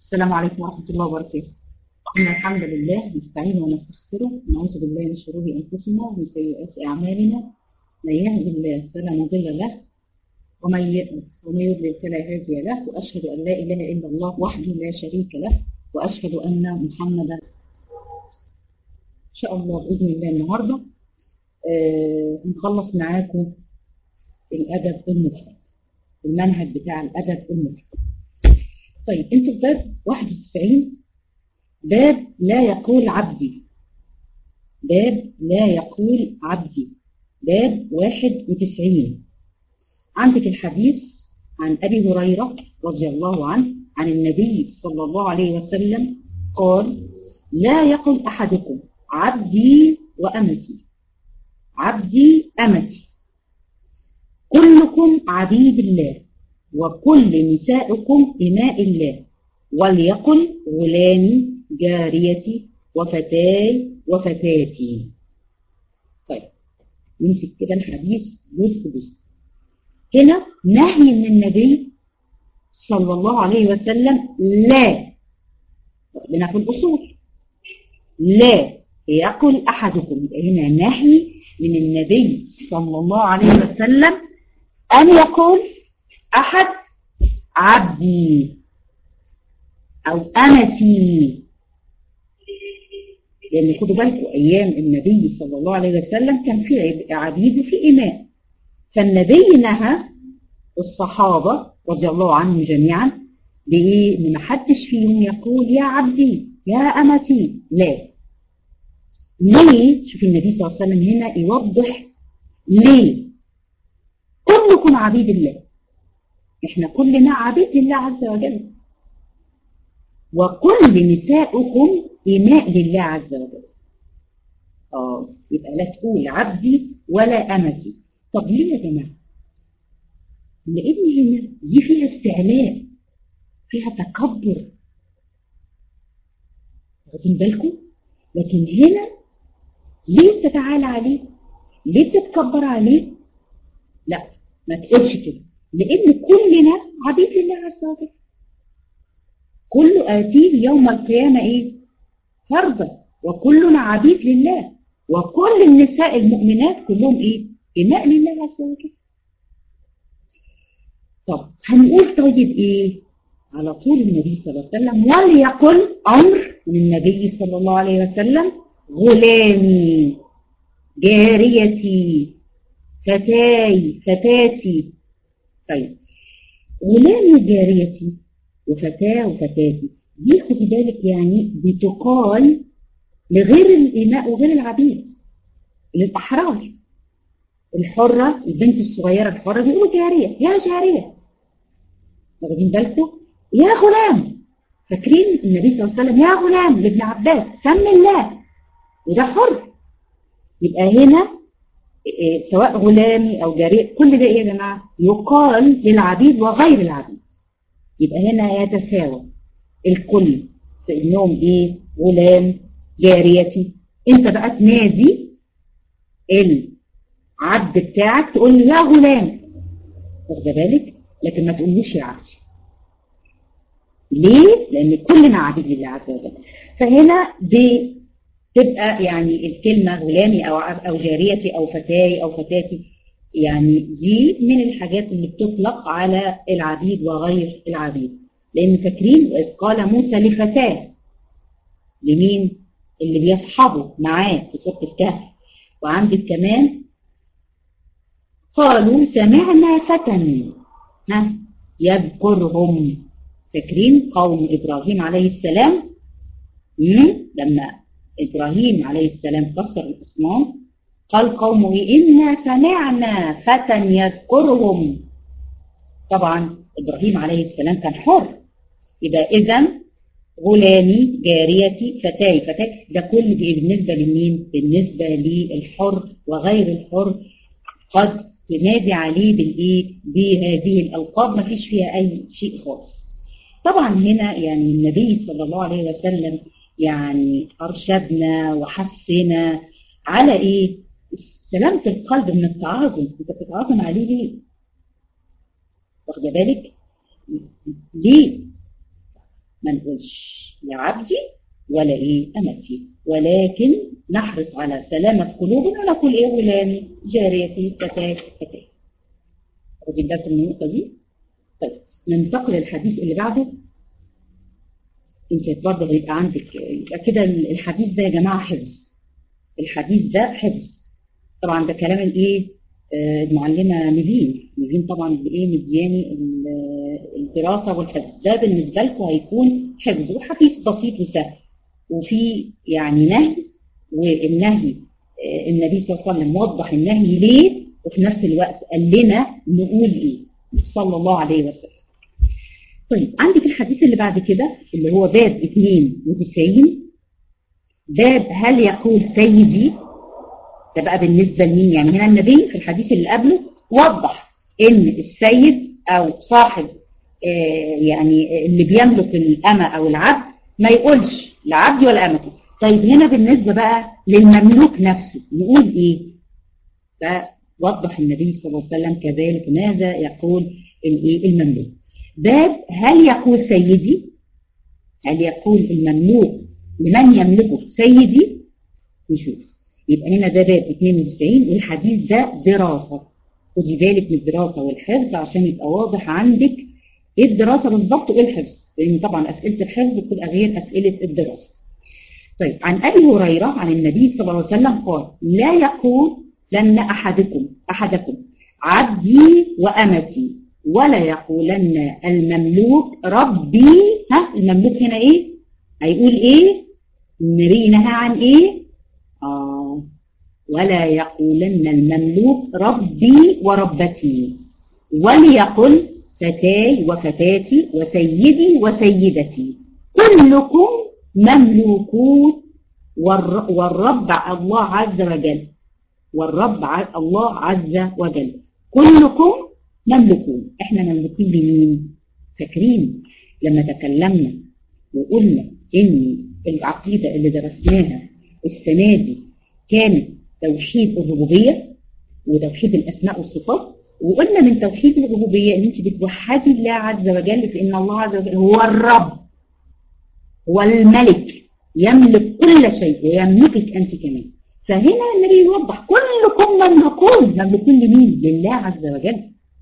السلام عليكم ورحمة الله وبركاته إن الحمد لله نستعين ونستغفره ونعوذ بالله من شرور أنفسنا ومن سيئات أعمالنا من يهد الله فلا مضل له ومن ي- ومن يضلل فلا هادي له وأشهد أن لا إله إلا الله وحده لا شريك له وأشهد أن محمدا إن شاء الله بإذن الله النهاردة آه، نخلص معاكم الأدب المفرد المنهج بتاع الأدب المفرد طيب انتوا في باب 91 باب لا يقول عبدي باب لا يقول عبدي باب 91 عندك الحديث عن أبي هريرة رضي الله عنه عن النبي صلى الله عليه وسلم قال لا يقل أحدكم عبدي وأمتي عبدي أمتي كلكم عبيد الله وكل نسائكم إماء الله وليقل غلامي جاريتي وفتاي وفتاتي طيب نمسك كده الحديث جزء جزء هنا نهي من النبي صلى الله عليه وسلم لا ربنا في الأصول لا يقل أحدكم يبقى هنا نهي من النبي صلى الله عليه وسلم أن يقول أحد عبدي أو أمتي لأن خدوا بالكم أيام النبي صلى الله عليه وسلم كان في عب- عبيد وفي إماء فالنبي نهى الصحابة رضي الله عنهم جميعا بإيه؟ إن محدش فيهم يقول يا عبدي يا أمتي لا ليه؟ شوف النبي صلى الله عليه وسلم هنا يوضح ليه؟ كلكم عبيد الله احنا كلنا عبيد لله عز وجل وكل نسائكم إماء لله عز وجل اه يبقى لا تقول عبدي ولا أمتي طب ليه يا جماعة؟ لأن هنا دي فيها استعلاء فيها تكبر واخدين بالكم؟ لكن هنا ليه بتتعالى عليه؟ ليه بتتكبر عليه؟ لا ما تقولش كده لأن كلنا عبيد لله عز وجل كل آتيه يوم القيامة إيه؟ فردا وكلنا عبيد لله وكل النساء المؤمنات كلهم إيه؟ إماء لله عز وجل طب هنقول طيب إيه؟ على طول النبي صلى الله عليه وسلم وليقل أمر من النبي صلى الله عليه وسلم غلامي جاريتي فتاي فتاتي طيب غلامي جاريتي وفتاة وفتاتي دي خدي بالك يعني بتقال لغير الإماء وغير العبيد للأحرار الحرة البنت الصغيرة الحرة بيقولوا جارية يا جارية واخدين بالكم يا غلام فاكرين النبي صلى الله عليه وسلم يا غلام لابن عباس سم الله وده حر يبقى هنا إيه، سواء غلامي او جارية كل ده ايه يا جماعه؟ يقال للعبيد وغير العبيد يبقى هنا يتساوى الكل في انهم ايه؟ غلام جاريتي انت بقى تنادي العبد بتاعك تقول له يا غلام واخده بالك؟ لكن ما تقولوش يا عبدي ليه؟ لأن كلنا عبيد لله عز وجل فهنا بتبقى يعني الكلمة غلامي أو عب- أو جاريتي أو فتاي أو فتاتي يعني دي من الحاجات اللي بتطلق على العبيد وغير العبيد لأن فاكرين وإذ قال موسى لفتاه لمين؟ اللي بيصحبوا معاه في سورة الكهف وعندك كمان قالوا سمعنا فتى ها يذكرهم فاكرين قوم ابراهيم عليه السلام مم؟ لما ابراهيم عليه السلام كسر الاصنام قال قومه انا سمعنا فتى يذكرهم طبعا ابراهيم عليه السلام كان حر يبقى اذا غلامي جاريتي فتاي فتاي ده كل بالنسبه لمين؟ بالنسبه للحر وغير الحر قد تنادي عليه بالايه؟ بهذه الالقاب ما فيش فيها اي شيء خالص. طبعا هنا يعني النبي صلى الله عليه وسلم يعني ارشدنا وحثنا على ايه؟ سلامة القلب من التعاظم، انت بتتعاظم عليه ليه؟ واخده بالك؟ ليه؟ ما نقولش يا عبدي ولا ايه امتي ولكن نحرص على سلامة قلوبنا ونقول ايه غلامي جاريتي فتاة فتاة واخدين بالكم من النقطة دي؟ طيب ننتقل للحديث اللي بعده انت برضه هيبقى عندك يبقى كده الحديث ده يا جماعة حفظ الحديث ده حفظ طبعا ده كلام الايه آه، المعلمة نيفين نيفين طبعا بايه مدياني ال- الدراسة والحفظ ده بالنسبة لكم هيكون حفظ وحديث بسيط وسهل وفي يعني نهي والنهي آه، النبي صلى الله عليه وسلم وضح النهي ليه وفي نفس الوقت قال لنا نقول ايه صلى الله عليه وسلم طيب عندك الحديث اللي بعد كده اللي هو باب 92 باب هل يقول سيدي ده بقى بالنسبه لمين يعني هنا النبي في الحديث اللي قبله وضح ان السيد او صاحب آه يعني اللي بيملك الامه او العبد ما يقولش لا عبدي ولا امتي طيب هنا بالنسبه بقى للمملوك نفسه نقول ايه فوضح النبي صلى الله عليه وسلم كذلك ماذا يقول الايه المملوك باب هل يقول سيدي هل يقول المملوك لمن يملكه سيدي نشوف يبقى هنا ده باب 92 والحديث ده دراسه خدي بالك من الدراسه والحفظ عشان يبقى واضح عندك ايه الدراسه بالظبط وايه الحفظ لان طبعا اسئله الحفظ بتبقى غير اسئله الدراسه طيب عن ابي هريره عن النبي صلى الله عليه وسلم قال لا يقول لن احدكم احدكم عبدي وامتي ولا يقولن المملوك ربي ها المملوك هنا ايه هيقول ايه النبي نهى عن ايه آه ولا يقولن المملوك ربي وربتي وليقل فتاي وفتاتي وسيدي وسيدتي كلكم مملوكون والر- والرب الله عز وجل والرب ع- الله عز وجل كلكم مملوكون احنا مملوكين لمين فاكرين لما تكلمنا وقلنا ان العقيده اللي درسناها السنه دي كانت توحيد الربوبيه وتوحيد الاسماء والصفات وقلنا من توحيد الربوبيه ان انت بتوحدي الله عز وجل في ان الله عز وجل هو الرب هو الملك يملك كل شيء ويملكك انت كمان فهنا النبي يوضح كلكم مملوكون مملوكون لمين؟ لله عز وجل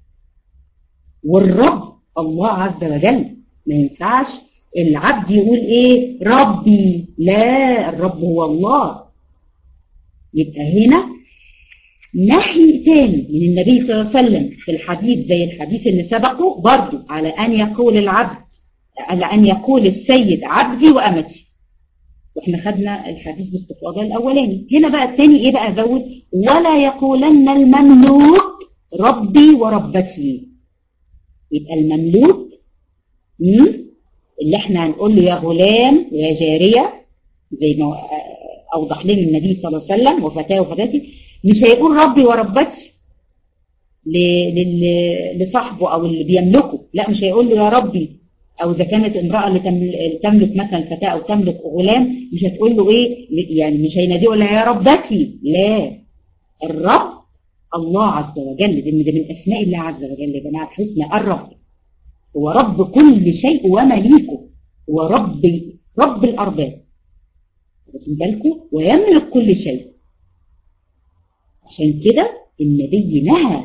والرب الله عز وجل ما ينفعش العبد يقول ايه ربي لا الرب هو الله يبقى هنا نهي تاني من النبي صلى الله عليه وسلم في الحديث زي الحديث اللي سبقه برضو على ان يقول العبد على ان يقول السيد عبدي وامتي واحنا خدنا الحديث باستفاضه الاولاني هنا بقى التاني ايه بقى زود ولا يقولن المملوك ربي وربتي يبقى المملوك مم؟ اللي احنا هنقول له يا غلام ويا جاريه زي ما اوضح لنا النبي صلى الله عليه وسلم وفتاه وفتاتي مش هيقول ربي وربتي ل- لل- لصاحبه او اللي بيملكه لا مش هيقول له يا ربي او اذا كانت امراه اللي تمل- تملك مثلا فتاه او تملك غلام مش هتقول له ايه يعني مش هيناديه ولا يا ربتي لا الرب الله عز وجل لان ده من اسماء الله عز وجل يا جماعه الحسنى الرب هو رب كل شيء ومليكه هو رب رب الارباب واخدين بالكم ويملك كل شيء عشان كده النبي نهى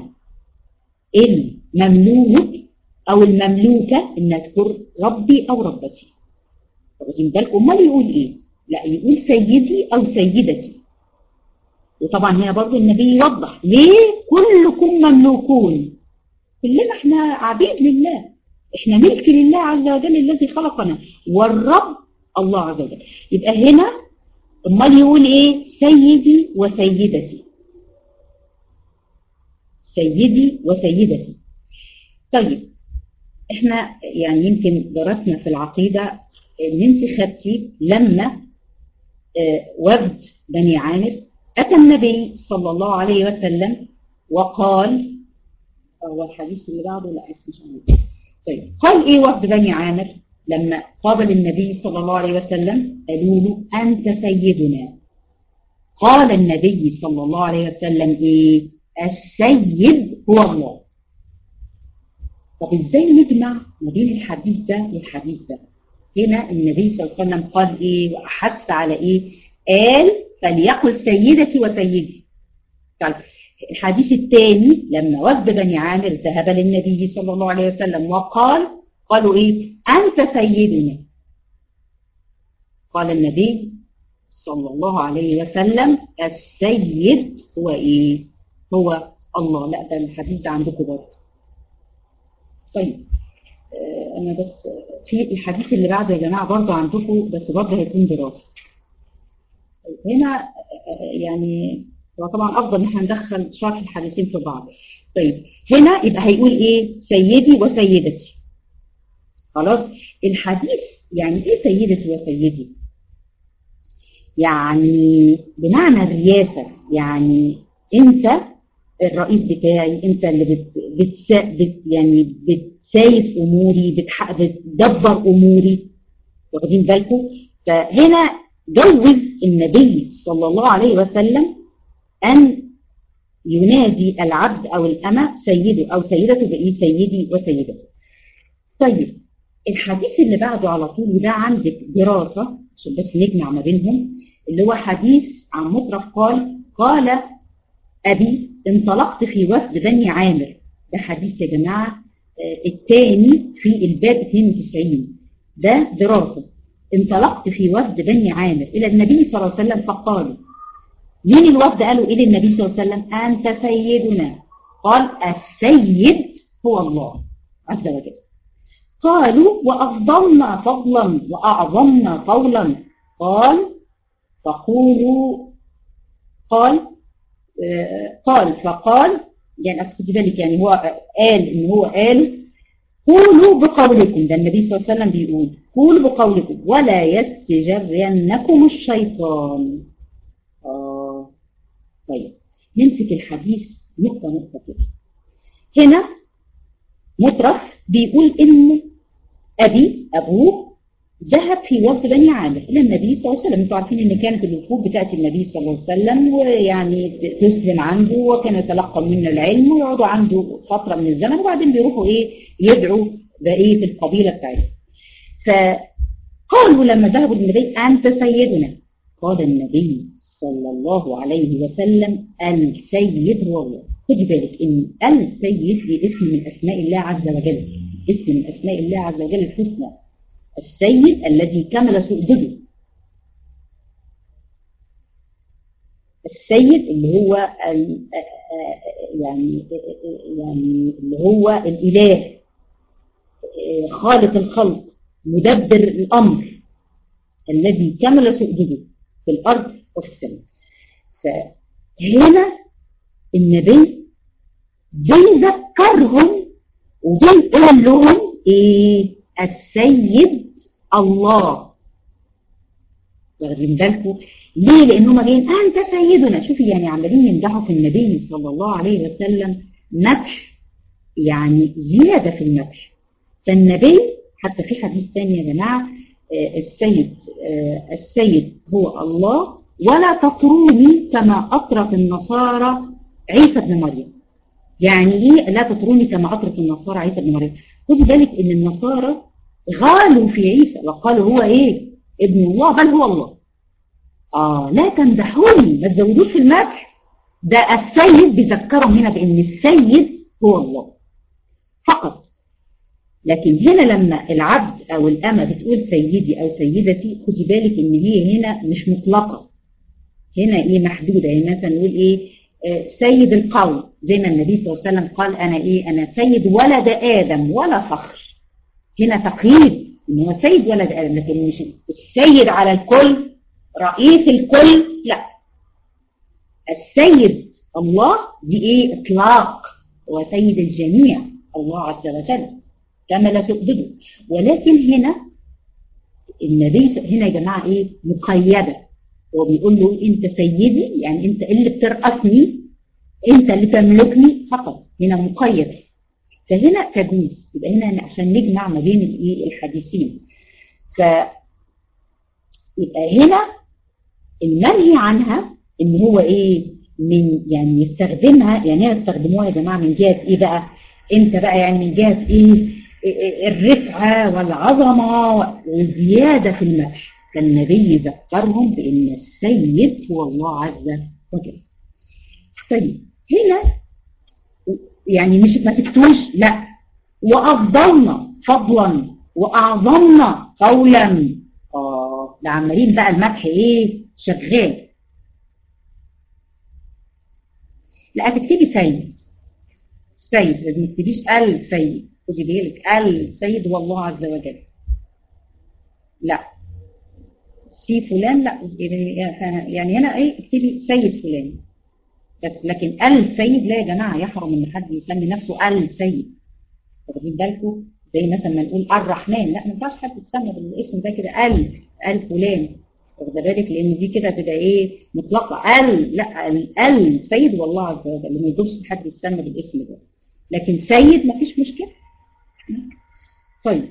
المملوك او المملوكه انها تكون ربي او ربتي واخدين بالكم امال يقول ايه لا يقول سيدي او سيدتي وطبعا هنا برضو النبي يوضح ليه كلكم مملوكون كلنا احنا عبيد لله احنا ملك لله عز وجل الذي خلقنا والرب الله عز وجل يبقى هنا امال يقول ايه سيدي وسيدتي سيدي وسيدتي طيب احنا يعني يمكن درسنا في العقيده ان انت خدتي لما آه، وفد بني عامر اتى النبي صلى الله عليه وسلم وقال هو الحديث اللي بعده لا مش عارف. طيب قال ايه وفد بني عامر لما قابل النبي صلى الله عليه وسلم قالوا له انت سيدنا قال النبي صلى الله عليه وسلم ايه السيد هو الله طب ازاي نجمع ما بين الحديث ده والحديث ده هنا النبي صلى الله عليه وسلم قال ايه واحث على ايه قال فليقل سيدتي وسيدي طيب الحديث الثاني لما وفد بني عامر ذهب للنبي صلى الله عليه وسلم وقال قالوا ايه انت سيدنا قال النبي صلى الله عليه وسلم السيد هو ايه هو الله لا ده الحديث ده عندكم برضه طيب آه انا بس في الحديث اللي بعده يا جماعه برضه عندكم بس برضه هيكون دراسه هنا آه يعني هو طبعا افضل ان احنا ندخل شرح الحديثين في بعض طيب هنا يبقى هيقول ايه سيدي وسيدتي خلاص الحديث يعني ايه سيدتي وسيدي يعني بمعنى الرياسه يعني انت الرئيس بتاعي انت اللي بت بتسا بت يعني بتسايس اموري بتح... بتدبر اموري واخدين بالكم فهنا جوز النبي صلى الله عليه وسلم ان ينادي العبد او الامه سيده او سيدته بايه سيدي وسيدته طيب الحديث اللي بعده على طول وده عندك دراسه عشان بس نجمع ما بينهم اللي هو حديث عن مطرف قال قال أبي انطلقت في وفد بني عامر ده حديث يا جماعة آه الثاني في الباب 92 ده دراسة انطلقت في وفد بني عامر إلى النبي صلى الله عليه وسلم فقالوا مين الوفد قالوا إلى النبي صلى الله عليه وسلم أنت سيدنا قال السيد هو الله عز وجل قالوا وأفضلنا فضلا وأعظمنا قولا قال فقولوا قال قال فقال يعني أخذ بالك يعني هو قال إن هو قال قولوا بقولكم ده النبي صلى الله عليه وسلم بيقول قولوا بقولكم ولا يستجرينكم الشيطان آه طيب نمسك الحديث نقطة نقطة كده هنا مطرف بيقول إن أبي أبوه ذهب في وفد بني عامر الى النبي صلى الله عليه وسلم انتوا عارفين ان كانت الوفود بتاتي النبي صلى الله عليه وسلم ويعني تسلم عنده وكان يتلقى منه العلم ويقعدوا عنده فتره من الزمن وبعدين بيروحوا ايه يدعوا بقيه القبيله بتاعتهم. فقالوا لما ذهبوا للنبي انت سيدنا قال النبي صلى الله عليه وسلم السيد هو الله خدي بالك ان السيد دي اسم من اسماء الله عز وجل اسم من اسماء الله عز وجل الحسنى السيد الذي كمل سؤدده السيد اللي هو يعني يعني اللي هو الاله خالق الخلق مدبر الامر الذي كمل سؤدده في الارض وفي السماء فهنا النبي بيذكرهم وبيقول لهم ايه السيد الله واخدين بالكم ليه لان هم جايين انت سيدنا شوفي يعني عمالين يمدحوا في النبي صلى الله عليه وسلم مدح يعني زياده في المدح فالنبي حتى في حديث ثاني يا جماعه السيد السيد هو الله ولا تطروني كما اطرت النصارى عيسى بن مريم يعني ايه لا تطروني كما اطرت النصارى عيسى بن مريم خدي بالك ان النصارى غالوا في عيسى وقالوا هو ايه ابن الله بل هو الله اه لا تمدحوني ما تزودوش في المدح ده السيد بيذكرهم هنا بان السيد هو الله فقط لكن هنا لما العبد او الامه بتقول سيدي او سيدتي خدي بالك ان هي هنا مش مطلقه هنا ايه محدوده يعني مثلا نقول ايه آه سيد القوم زي ما النبي صلى الله عليه وسلم قال انا ايه انا سيد ولد ادم ولا فخر هنا تقييد ان هو سيد ولد ادم لكن مش السيد على الكل رئيس الكل لا السيد الله دي ايه اطلاق هو سيد الجميع الله عز وجل كمل سؤدده ولكن هنا النبي هنا يا جماعه ايه مقيده هو بيقول له انت سيدي يعني انت اللي بترأسني انت اللي تملكني فقط هنا مقيد فهنا تجوز يبقى هنا عشان نجمع ما بين الايه الحديثين ف يبقى هنا المنهي عنها ان هو ايه من يعني يستخدمها يعني ايه يستخدموها يا جماعه من جهه ايه بقى انت بقى يعني من جهه ايه الرفعة والعظمة والزيادة في المدح فالنبي ذكرهم بأن السيد هو الله عز وجل طيب هنا يعني مش ما سكتوش لا وأفضلنا فضلا وأعظمنا قولا اه ده عمالين بقى المدح ايه شغال لا تكتبي سيد سيد ما تكتبيش ال سيد خدي بالك ال سيد هو الله عز وجل لا سي فلان لا يعني هنا ايه اكتبي سيد فلان بس لكن السيد لا يا جماعه يحرم ان حد يسمي نفسه السيد واخدين بالكم زي مثلا ما نقول الرحمن لا ما ينفعش حد يتسمى بالاسم ده كده ال ال فلان واخده بالك لان دي كده تبقى ايه مطلقه ال لا ال, ال سيد والله عز وجل ما يجوزش حد يتسمى بالاسم ده لكن سيد ما فيش مشكله طيب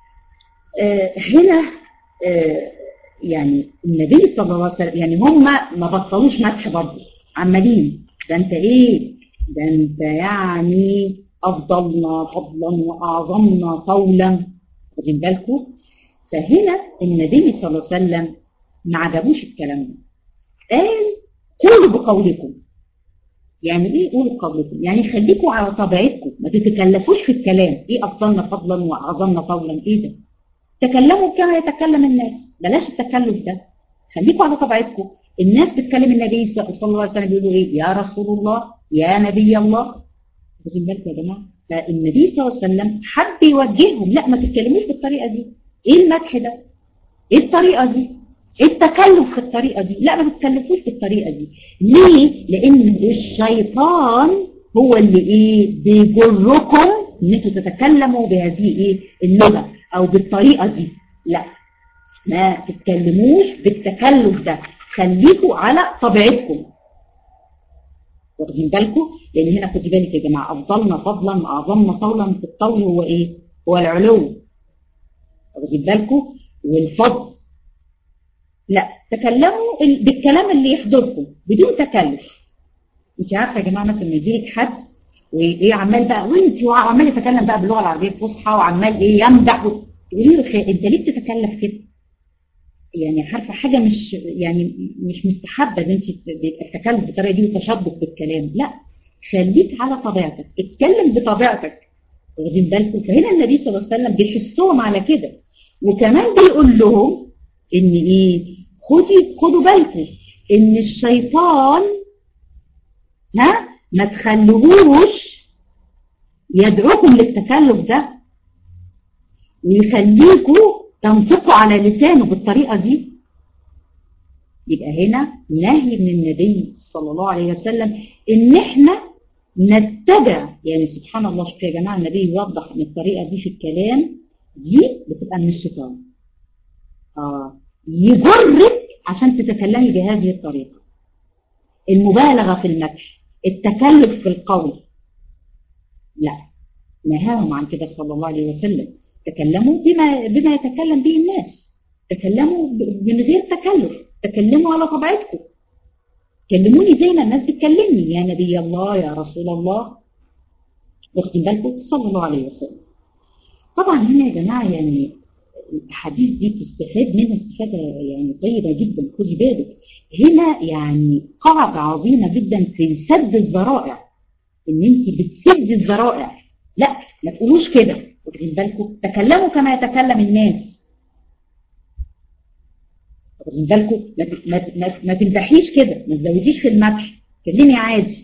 آه هنا آه يعني النبي صلى الله عليه وسلم يعني هم ما بطلوش مدح برضه عمالين ده انت ايه ده انت يعني افضلنا فضلا واعظمنا قولا واخدين بالكم فهنا النبي صلى الله عليه وسلم ما عجبوش الكلام ده قال قولوا بقولكم يعني ايه قولوا بقولكم يعني خليكم على طبيعتكم ما تتكلفوش في الكلام ايه افضلنا فضلا واعظمنا قولا ايه ده تكلموا كما يتكلم الناس بلاش التكلف ده خليكم على طبيعتكم الناس بتكلم النبي صلى الله عليه وسلم بيقولوا ايه يا رسول الله يا نبي الله واخدين بالكم يا جماعه فالنبي صلى الله عليه وسلم حب يوجههم لا ما تتكلموش بالطريقه دي ايه المدح ده ايه الطريقه دي ايه التكلف في الطريقه دي لا ما تتكلفوش بالطريقه دي ليه لان الشيطان هو اللي ايه بيجركم ان انتوا تتكلموا بهذه ايه اللغه او بالطريقه دي لا ما تتكلموش بالتكلف ده خليكوا على طبيعتكم واخدين بالكم لان هنا خدي بالك يا جماعه افضلنا فضلا اعظمنا طولا في الطول هو ايه هو العلو واخدين بالكم والفضل لا تكلموا بالكلام اللي يحضركم بدون تكلف انت عارفه يا جماعه مثلا يجي لك حد وايه عمال بقى وانت عمال يتكلم بقى باللغه العربيه الفصحى وعمال ايه يمدح تقولي له انت ليه بتتكلف كده؟ يعني عارفه حاجه مش يعني مش مستحبه ان انت التكلم بالطريقه دي والتشدق بالكلام لا خليك على طبيعتك اتكلم بطبيعتك واخدين بالكم فهنا النبي صلى الله عليه وسلم بيحسهم على كده وكمان بيقول لهم ان ايه خدي خدوا بالكم ان الشيطان ها ما تخلوهوش يدعوكم للتكلف ده ويخليكوا تنطقوا على لسانه بالطريقه دي يبقى هنا نهي من النبي صلى الله عليه وسلم ان احنا نتبع يعني سبحان الله شوفوا يا جماعه النبي يوضح ان الطريقه دي في الكلام دي بتبقى من الشيطان اه يجرك عشان تتكلمي بهذه الطريقه المبالغه في المدح التكلف في القول لا نهاهم عن كده صلى الله عليه وسلم تكلموا بما بما يتكلم به الناس تكلموا من غير تكلف تكلموا على طبيعتكم كلموني زي ما الناس بتكلمني يا نبي الله يا رسول الله واخدين بالكم صلى الله عليه وسلم طبعا هنا يا جماعه يعني الاحاديث دي بتستفاد منها استفاده يعني طيبه جدا خدي بالك هنا يعني قاعده عظيمه جدا في سد الذرائع ان انت بتسد الذرائع لا ما تقولوش كده واخدين بالكم تكلموا كما يتكلم الناس واخدين بالكم ما ما ما تمدحيش كده ما تزوديش في المدح كلمي عادي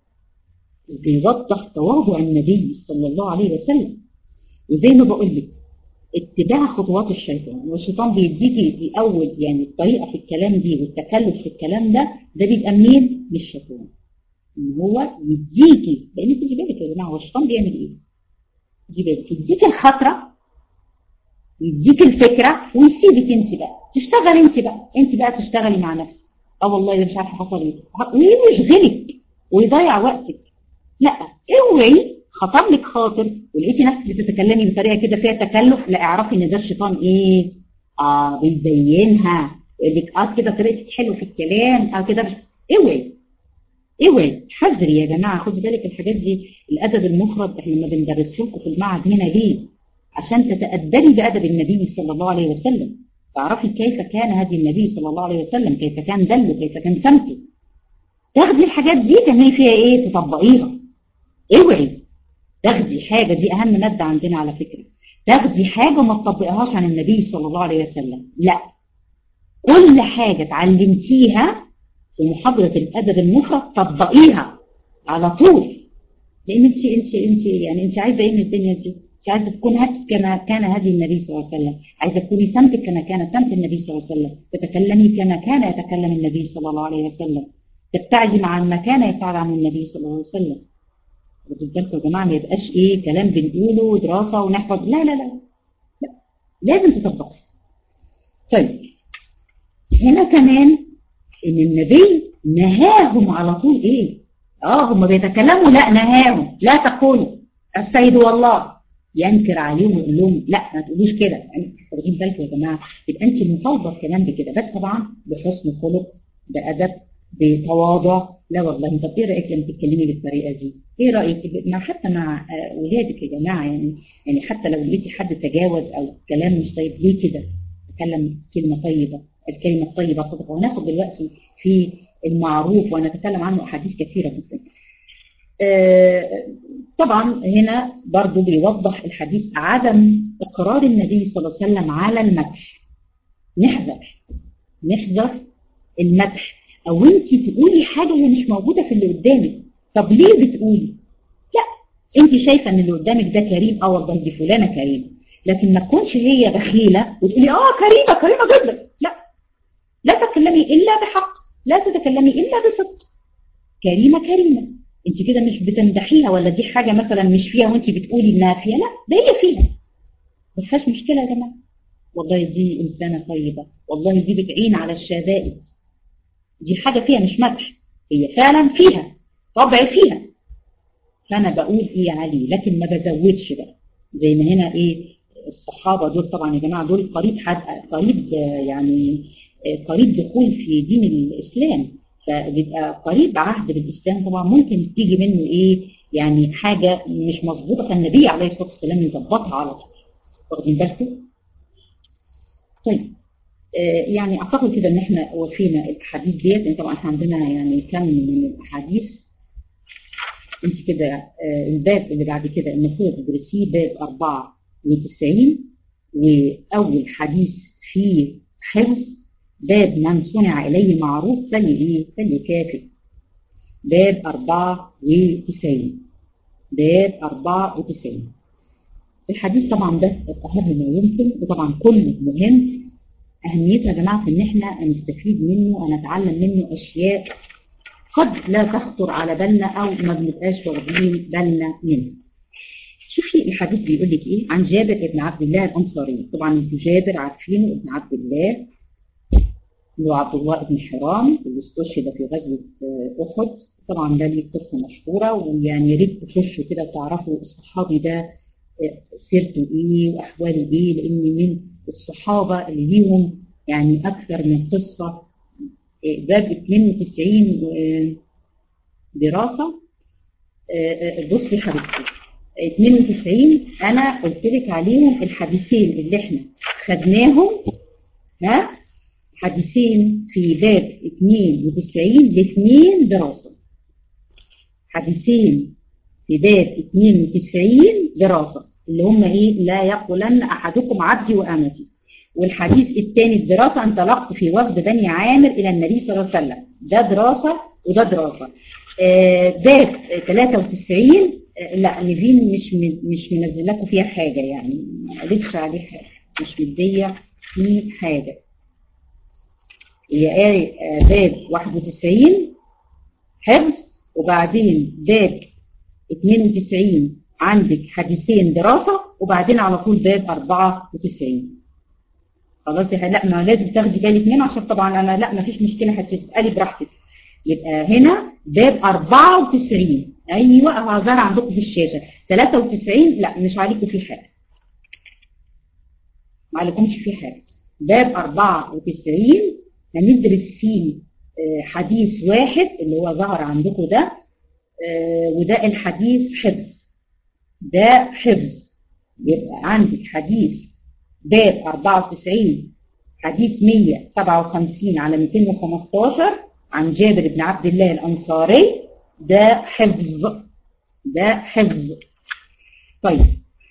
بيوضح تواضع النبي صلى الله عليه وسلم وزي ما بقول لك اتباع خطوات الشيطان والشيطان بيديكي في اول يعني الطريقه في الكلام دي والتكلف في الكلام ده ده بيبقى منين؟ من الشيطان ان هو يديكي لان خدي بالك يا جماعه هو الشيطان بيعمل ايه؟ خدي بالك يديك الخطره يديك الفكره ويسيبك انت بقى تشتغل انت بقى انت بقى تشتغلي مع نفسك اه والله ده مش عارفه حصل ايه ويشغلك ويضيع وقتك لا اوعي خطر لك خاطر ولقيتي نفسك بتتكلمي بطريقه كده فيها تكلف لا اعرفي ان ده الشيطان ايه اه بيبينها يقول لك اه كده طريقتك حلوه في الكلام اه كده مش اوعي اوعي حذري يا جماعه خدي بالك الحاجات دي الادب المفرد احنا ما بندرسه لكم في المعهد هنا ليه؟ عشان تتأدبي بأدب النبي صلى الله عليه وسلم تعرفي كيف كان هدي النبي صلى الله عليه وسلم كيف كان دله كيف كان سمته تاخدي الحاجات دي تعملي فيها ايه تطبقيها اوعي تاخدي حاجه دي اهم ماده عندنا على فكره تاخدي حاجه وما تطبقهاش عن النبي صلى الله عليه وسلم لا كل حاجه اتعلمتيها في محاضره الادب المفرد طبقيها على طول لان انت انت انت يعني انت عايزه ايه من الدنيا دي؟ انت عايزه تكون هدي كما كان هدي النبي صلى الله عليه وسلم، عايزه تكوني سمتك كما كان سمت النبي صلى الله عليه وسلم، تتكلمي كما كان يتكلم النبي صلى الله عليه وسلم، تبتعدي مع ما كان يفعل عن النبي صلى الله عليه وسلم. واخدين بالكم يا جماعه ما يبقاش ايه كلام بنقوله ودراسه ونحفظ لا لا لا لا لازم تطبقي. طيب هنا كمان ان النبي نهاهم على طول ايه؟ اه هم بيتكلموا لا نهاهم لا تقولوا السيد والله ينكر عليهم ويقول لهم لا ما تقولوش كده يعني واخدين بالكم يا جماعه يبقى انت مطالبه كمان بكده بس طبعا بحسن خلق بادب بتواضع لا والله طب ايه رايك لما تتكلمي بالطريقه دي؟ ايه رايك مع حتى مع اولادك يا جماعه يعني يعني حتى لو لقيتي حد تجاوز او كلام مش طيب ليه كده؟ تكلم كلمه طيبه الكلمه الطيبه صدقه وناخد دلوقتي في المعروف ونتكلم عنه احاديث كثيره جدا. آه طبعا هنا برضو بيوضح الحديث عدم اقرار النبي صلى الله عليه وسلم على المدح. نحذر نحذر المدح او انت تقولي حاجه هي مش موجوده في اللي قدامك طب ليه بتقولي؟ لا انت شايفه ان اللي قدامك ده كريم اه والله دي فلانه كريمه لكن ما تكونش هي بخيله وتقولي اه كريمه كريمه جدا لا لا تتكلمي الا بحق لا تتكلمي الا بصدق كريمه كريمه انت كده مش بتمدحيها ولا دي حاجه مثلا مش فيها وانت بتقولي انها فيها لا ده هي فيها ما فيهاش مشكله يا جماعه والله دي انسانه طيبه والله دي بتعين على الشدائد دي حاجه فيها مش مدح هي فعلا فيها طبع فيها فانا بقول ايه عليه لكن ما بزودش بقى زي ما هنا ايه الصحابه دول طبعا يا جماعه دول قريب حد قريب يعني قريب دخول في دين الاسلام فبيبقى قريب عهد بالاسلام طبعا ممكن تيجي منه ايه يعني حاجه مش مظبوطه فالنبي عليه الصلاه والسلام يظبطها على طول واخدين بالكم؟ طيب آه يعني اعتقد كده ان احنا وفينا الاحاديث ديت يعني طبعا احنا عندنا يعني كم من الاحاديث انت كده آه الباب اللي بعد كده المفروض تدرسيه باب 94 واول حديث فيه حفظ باب من صنع إليه معروف فلي فليكافئ باب 94 باب 94 الحديث طبعا ده أهم ما يمكن وطبعا كله مهم أهميته يا جماعة في إن إحنا نستفيد منه ونتعلم منه أشياء قد لا تخطر على بالنا أو ما بنبقاش واخدين بالنا منها. شوفي الحديث بيقول لك إيه عن جابر بن عبد الله الأنصاري طبعا أنتوا جابر عارفينه ابن عبد الله اللي هو عبد الله بن حرام اللي استشهد في غزوة أحد طبعا ده ليه قصة مشهورة ويعني يا ريت تخشوا كده وتعرفوا الصحابي ده سيرته إيه وأحواله إيه لأن من الصحابة اللي ليهم يعني أكثر من قصة باب 92 دراسة بصي يا حبيبتي 92 أنا قلت لك عليهم الحديثين اللي إحنا خدناهم ها حديثين في باب 92 لاثنين دراسة حديثين في باب 92 دراسة اللي هم ايه لا يقولن احدكم عبدي وامتي والحديث الثاني الدراسة انطلقت في وفد بني عامر الى النبي صلى الله عليه وسلم ده دراسة وده دراسة آه باب 93 آه لا نيفين مش مش منزل لكم فيها حاجة يعني ما قالتش عليه حاجة مش مدية فيه حاجة هي آية باب 91 حفظ وبعدين باب 92 عندك حديثين دراسة وبعدين على طول باب 94 خلاص يا لا ما لازم تاخدي بالك منه عشان طبعا انا لا ما فيش مشكله هتسالي براحتك يبقى هنا باب 94 ايوه هظهر عندكم في الشاشه 93 لا مش عليكم فيه حاجه ما عليكمش فيه حاجه باب 94 هندرس فيه حديث واحد اللي هو ظهر عندكم ده وده الحديث حفظ ده حفظ يبقى عندك حديث باب 94 حديث 157 على 215 عن جابر بن عبد الله الأنصاري ده حفظ ده حفظ طيب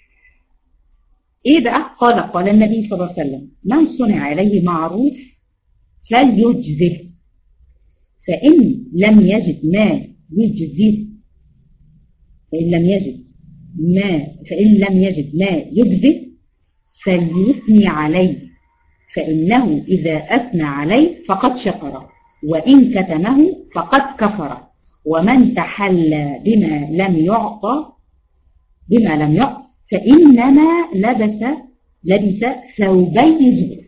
ايه بقى قال قال النبي صلى الله عليه وسلم من صنع عليه معروف فليجزه فإن لم يجد ما يجزيه فإن لم يجد ما فإن لم يجد ما يجزه فليثني عليه فإنه إذا أثنى عليه فقد شكر وإن كتمه فقد كفر ومن تحلى بما لم يعطى بما لم يعطى فإنما لبس لبس ثوبي زور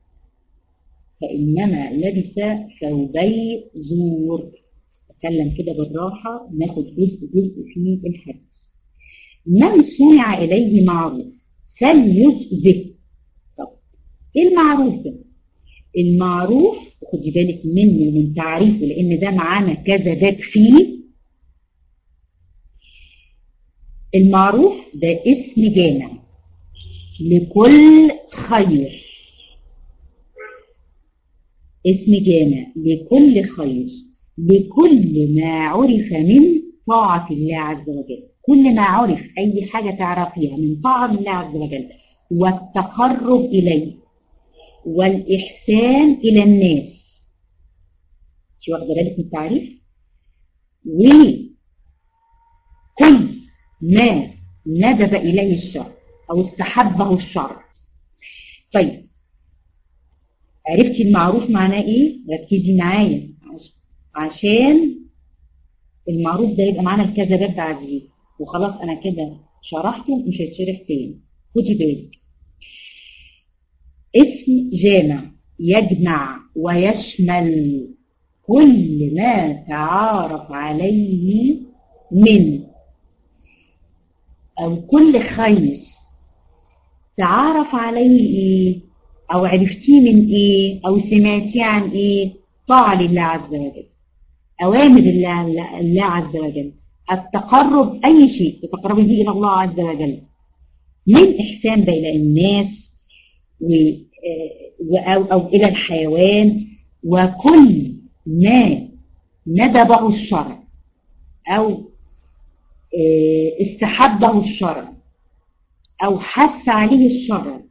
فإنما لبس ثوبي زور أتكلم كده بالراحة ناخد جزء جزء في الحديث من صنع إليه معروف فليجزه طب إيه المعروف ده؟ المعروف خدي بالك منه ومن تعريفه لأن ده معانا كذا باب فيه المعروف ده اسم جامع لكل خير اسم جامع لكل خير لكل ما عرف من طاعة الله عز وجل كل ما عرف أي حاجة تعرفيها من طاعة الله عز وجل والتقرب إليه والإحسان إلى الناس شو واخدة بالك من التعريف وكل ما ندب إليه الشر أو استحبه الشر طيب عرفتي المعروف معناه إيه؟ ركزي معايا عشان المعروف ده يبقى معانا الكذا باب بعديه وخلاص أنا كده شرحته مش هيتشرح تاني خدي بالك اسم جامع يجمع ويشمل كل ما تعارف عليه من أو كل خير تعارف عليه إيه أو عرفتيه من إيه أو سمعتيه عن إيه طاعة لله عز وجل أوامر الله, الله عز وجل التقرب أي شيء تتقربي به إلى الله عز وجل من إحسان بين الناس و أو, أو إلى الحيوان وكل ما ندبه الشرع أو استحبه الشرع أو حث عليه الشرع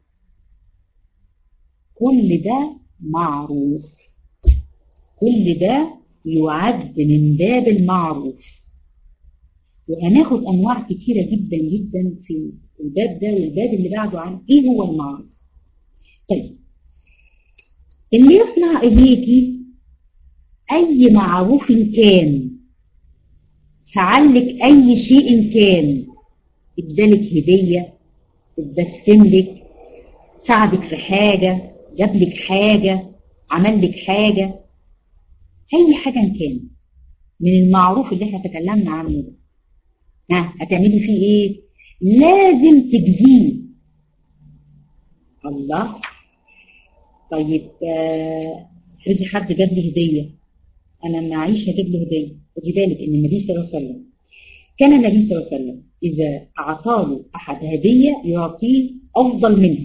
كل ده معروف كل ده يعد من باب المعروف وهناخد أنواع كتيرة جدا جدا في الباب ده والباب اللي بعده عن إيه هو المعروف طيب اللي يصنع إليكي أي معروف كان فعلك أي شيء كان ادالك هدية اتبسم لك ساعدك في حاجة جاب لك حاجة عمل لك حاجة أي حاجة كان من المعروف اللي احنا تكلمنا عنه ده ها هتعملي فيه ايه؟ لازم تجزيه الله طيب افرضي آه حد جاب لي هدية أنا معيش هجيب له هدية خدي بالك إن النبي صلى الله عليه وسلم كان النبي صلى الله عليه وسلم إذا أعطاه أحد هدية يعطيه أفضل منها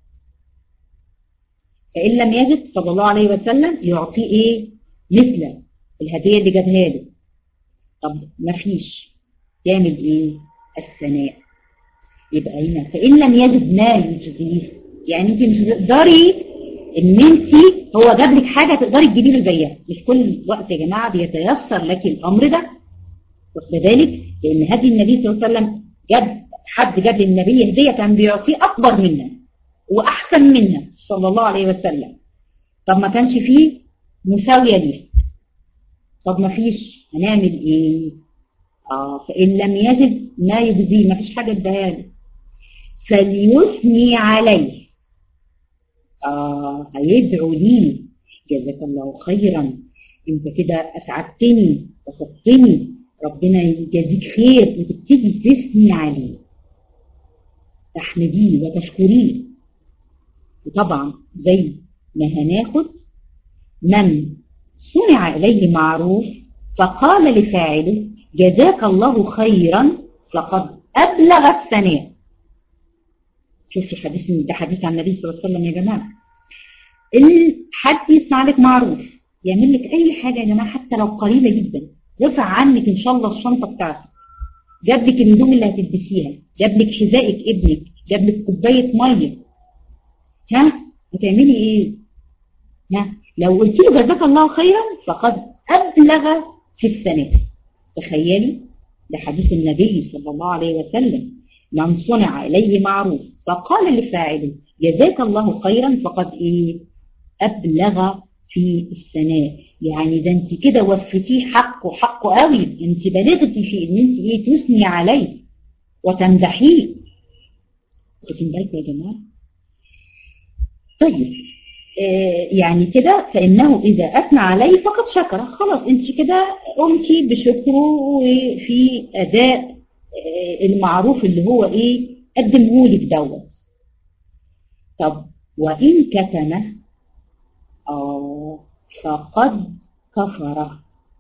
فإن لم يجد صلى الله عليه وسلم يعطيه إيه؟ مثل الهدية اللي جابها له طب ما فيش يعمل إيه؟ الثناء يبقى هنا فإن لم يجد ما يجزيه يعني أنت مش هتقدري إن أنت هو جاب لك حاجة تقدري تجيبي له زيها مش كل وقت يا جماعة بيتيسر لك الأمر ده واخد بالك لأن هدي النبي صلى الله عليه وسلم جاب حد جاب للنبي هدية كان بيعطيه أكبر منها وأحسن منها صلى الله عليه وسلم طب ما كانش فيه مساوية ليها طب ما فيش هنعمل إيه؟ آه فإن لم يجد ما يجزيه ما فيش حاجة اداها له فليثني عليه آه هيدعو لي جزاك الله خيرا انت كده اسعدتني وصدتني ربنا يجازيك خير وتبتدي تثني عليه تحمديه وتشكريه وطبعا زي ما هناخد من صنع إليه معروف فقال لفاعله جزاك الله خيرا فقد أبلغ الثناء شوفي حديث ده حديث عن النبي صلى الله عليه وسلم يا جماعه حد يصنع لك معروف يعمل لك اي حاجه يا جماعه حتى لو قليله جدا رفع عنك ان شاء الله الشنطه بتاعتك جاب لك الهدوم اللي هتلبسيها جاب لك حذائك ابنك جاب لك كوبايه ميه ها هتعملي ايه ها لو قلت له جزاك الله خيرا فقد ابلغ في الثناء تخيلي ده حديث النبي صلى الله عليه وسلم من صنع اليه معروف فقال لفاعله جزاك الله خيرا فقد ايه ابلغ في الثناء يعني ده انت كده وفتيه حقه حقه قوي انت بلغتي في ان انت ايه تثني عليه وتمدحيه واخدين بالكم يا جماعه طيب آه يعني كده فانه اذا اثنى عليه فقد شكر خلاص انت كده قمتي بشكره وفي اداء آه المعروف اللي هو ايه قدمه لك دوت طب وان كتمه اه فقد كفر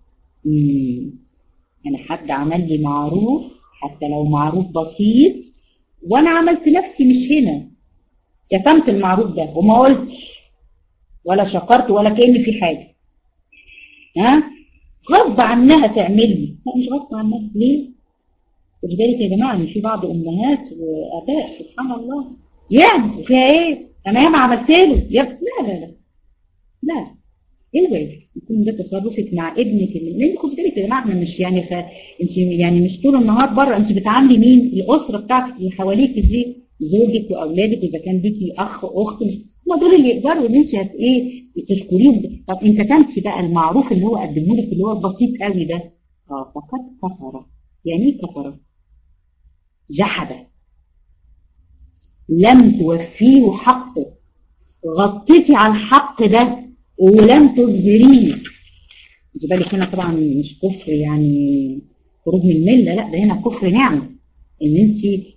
يعني حد عمل لي معروف حتى لو معروف بسيط وانا عملت نفسي مش هنا كتمت المعروف ده وما قلتش ولا شكرت ولا كأن في حاجة ها غصب عنها تعمل لي لا مش غصب عنها ليه خد بالك يا جماعة ان في بعض امهات واباء سبحان الله يعني وفيها ايه انا ياما عملت له يا لا لا لا لا اوعي يكون ده تصرفك مع ابنك اللي لان خد بالك يا جماعه احنا مش يعني ف... انت يعني مش طول النهار بره انت بتعاملي مين؟ الاسره بتاعتك اللي حواليك دي زوجك واولادك اذا كان ليكي اخ اخت هم دول اللي يقدروا ان انت هت ايه تشكريهم طب انت كتمتي بقى المعروف اللي هو قدمه لك اللي هو البسيط قوي ده اه فقد كفر يعني ايه كفر؟ جحد لم توفيه حقه غطيتي على الحق ده ولم تظهريه خدي بالك هنا طبعا مش كفر يعني خروج من المله لا ده هنا كفر نعمه ان انت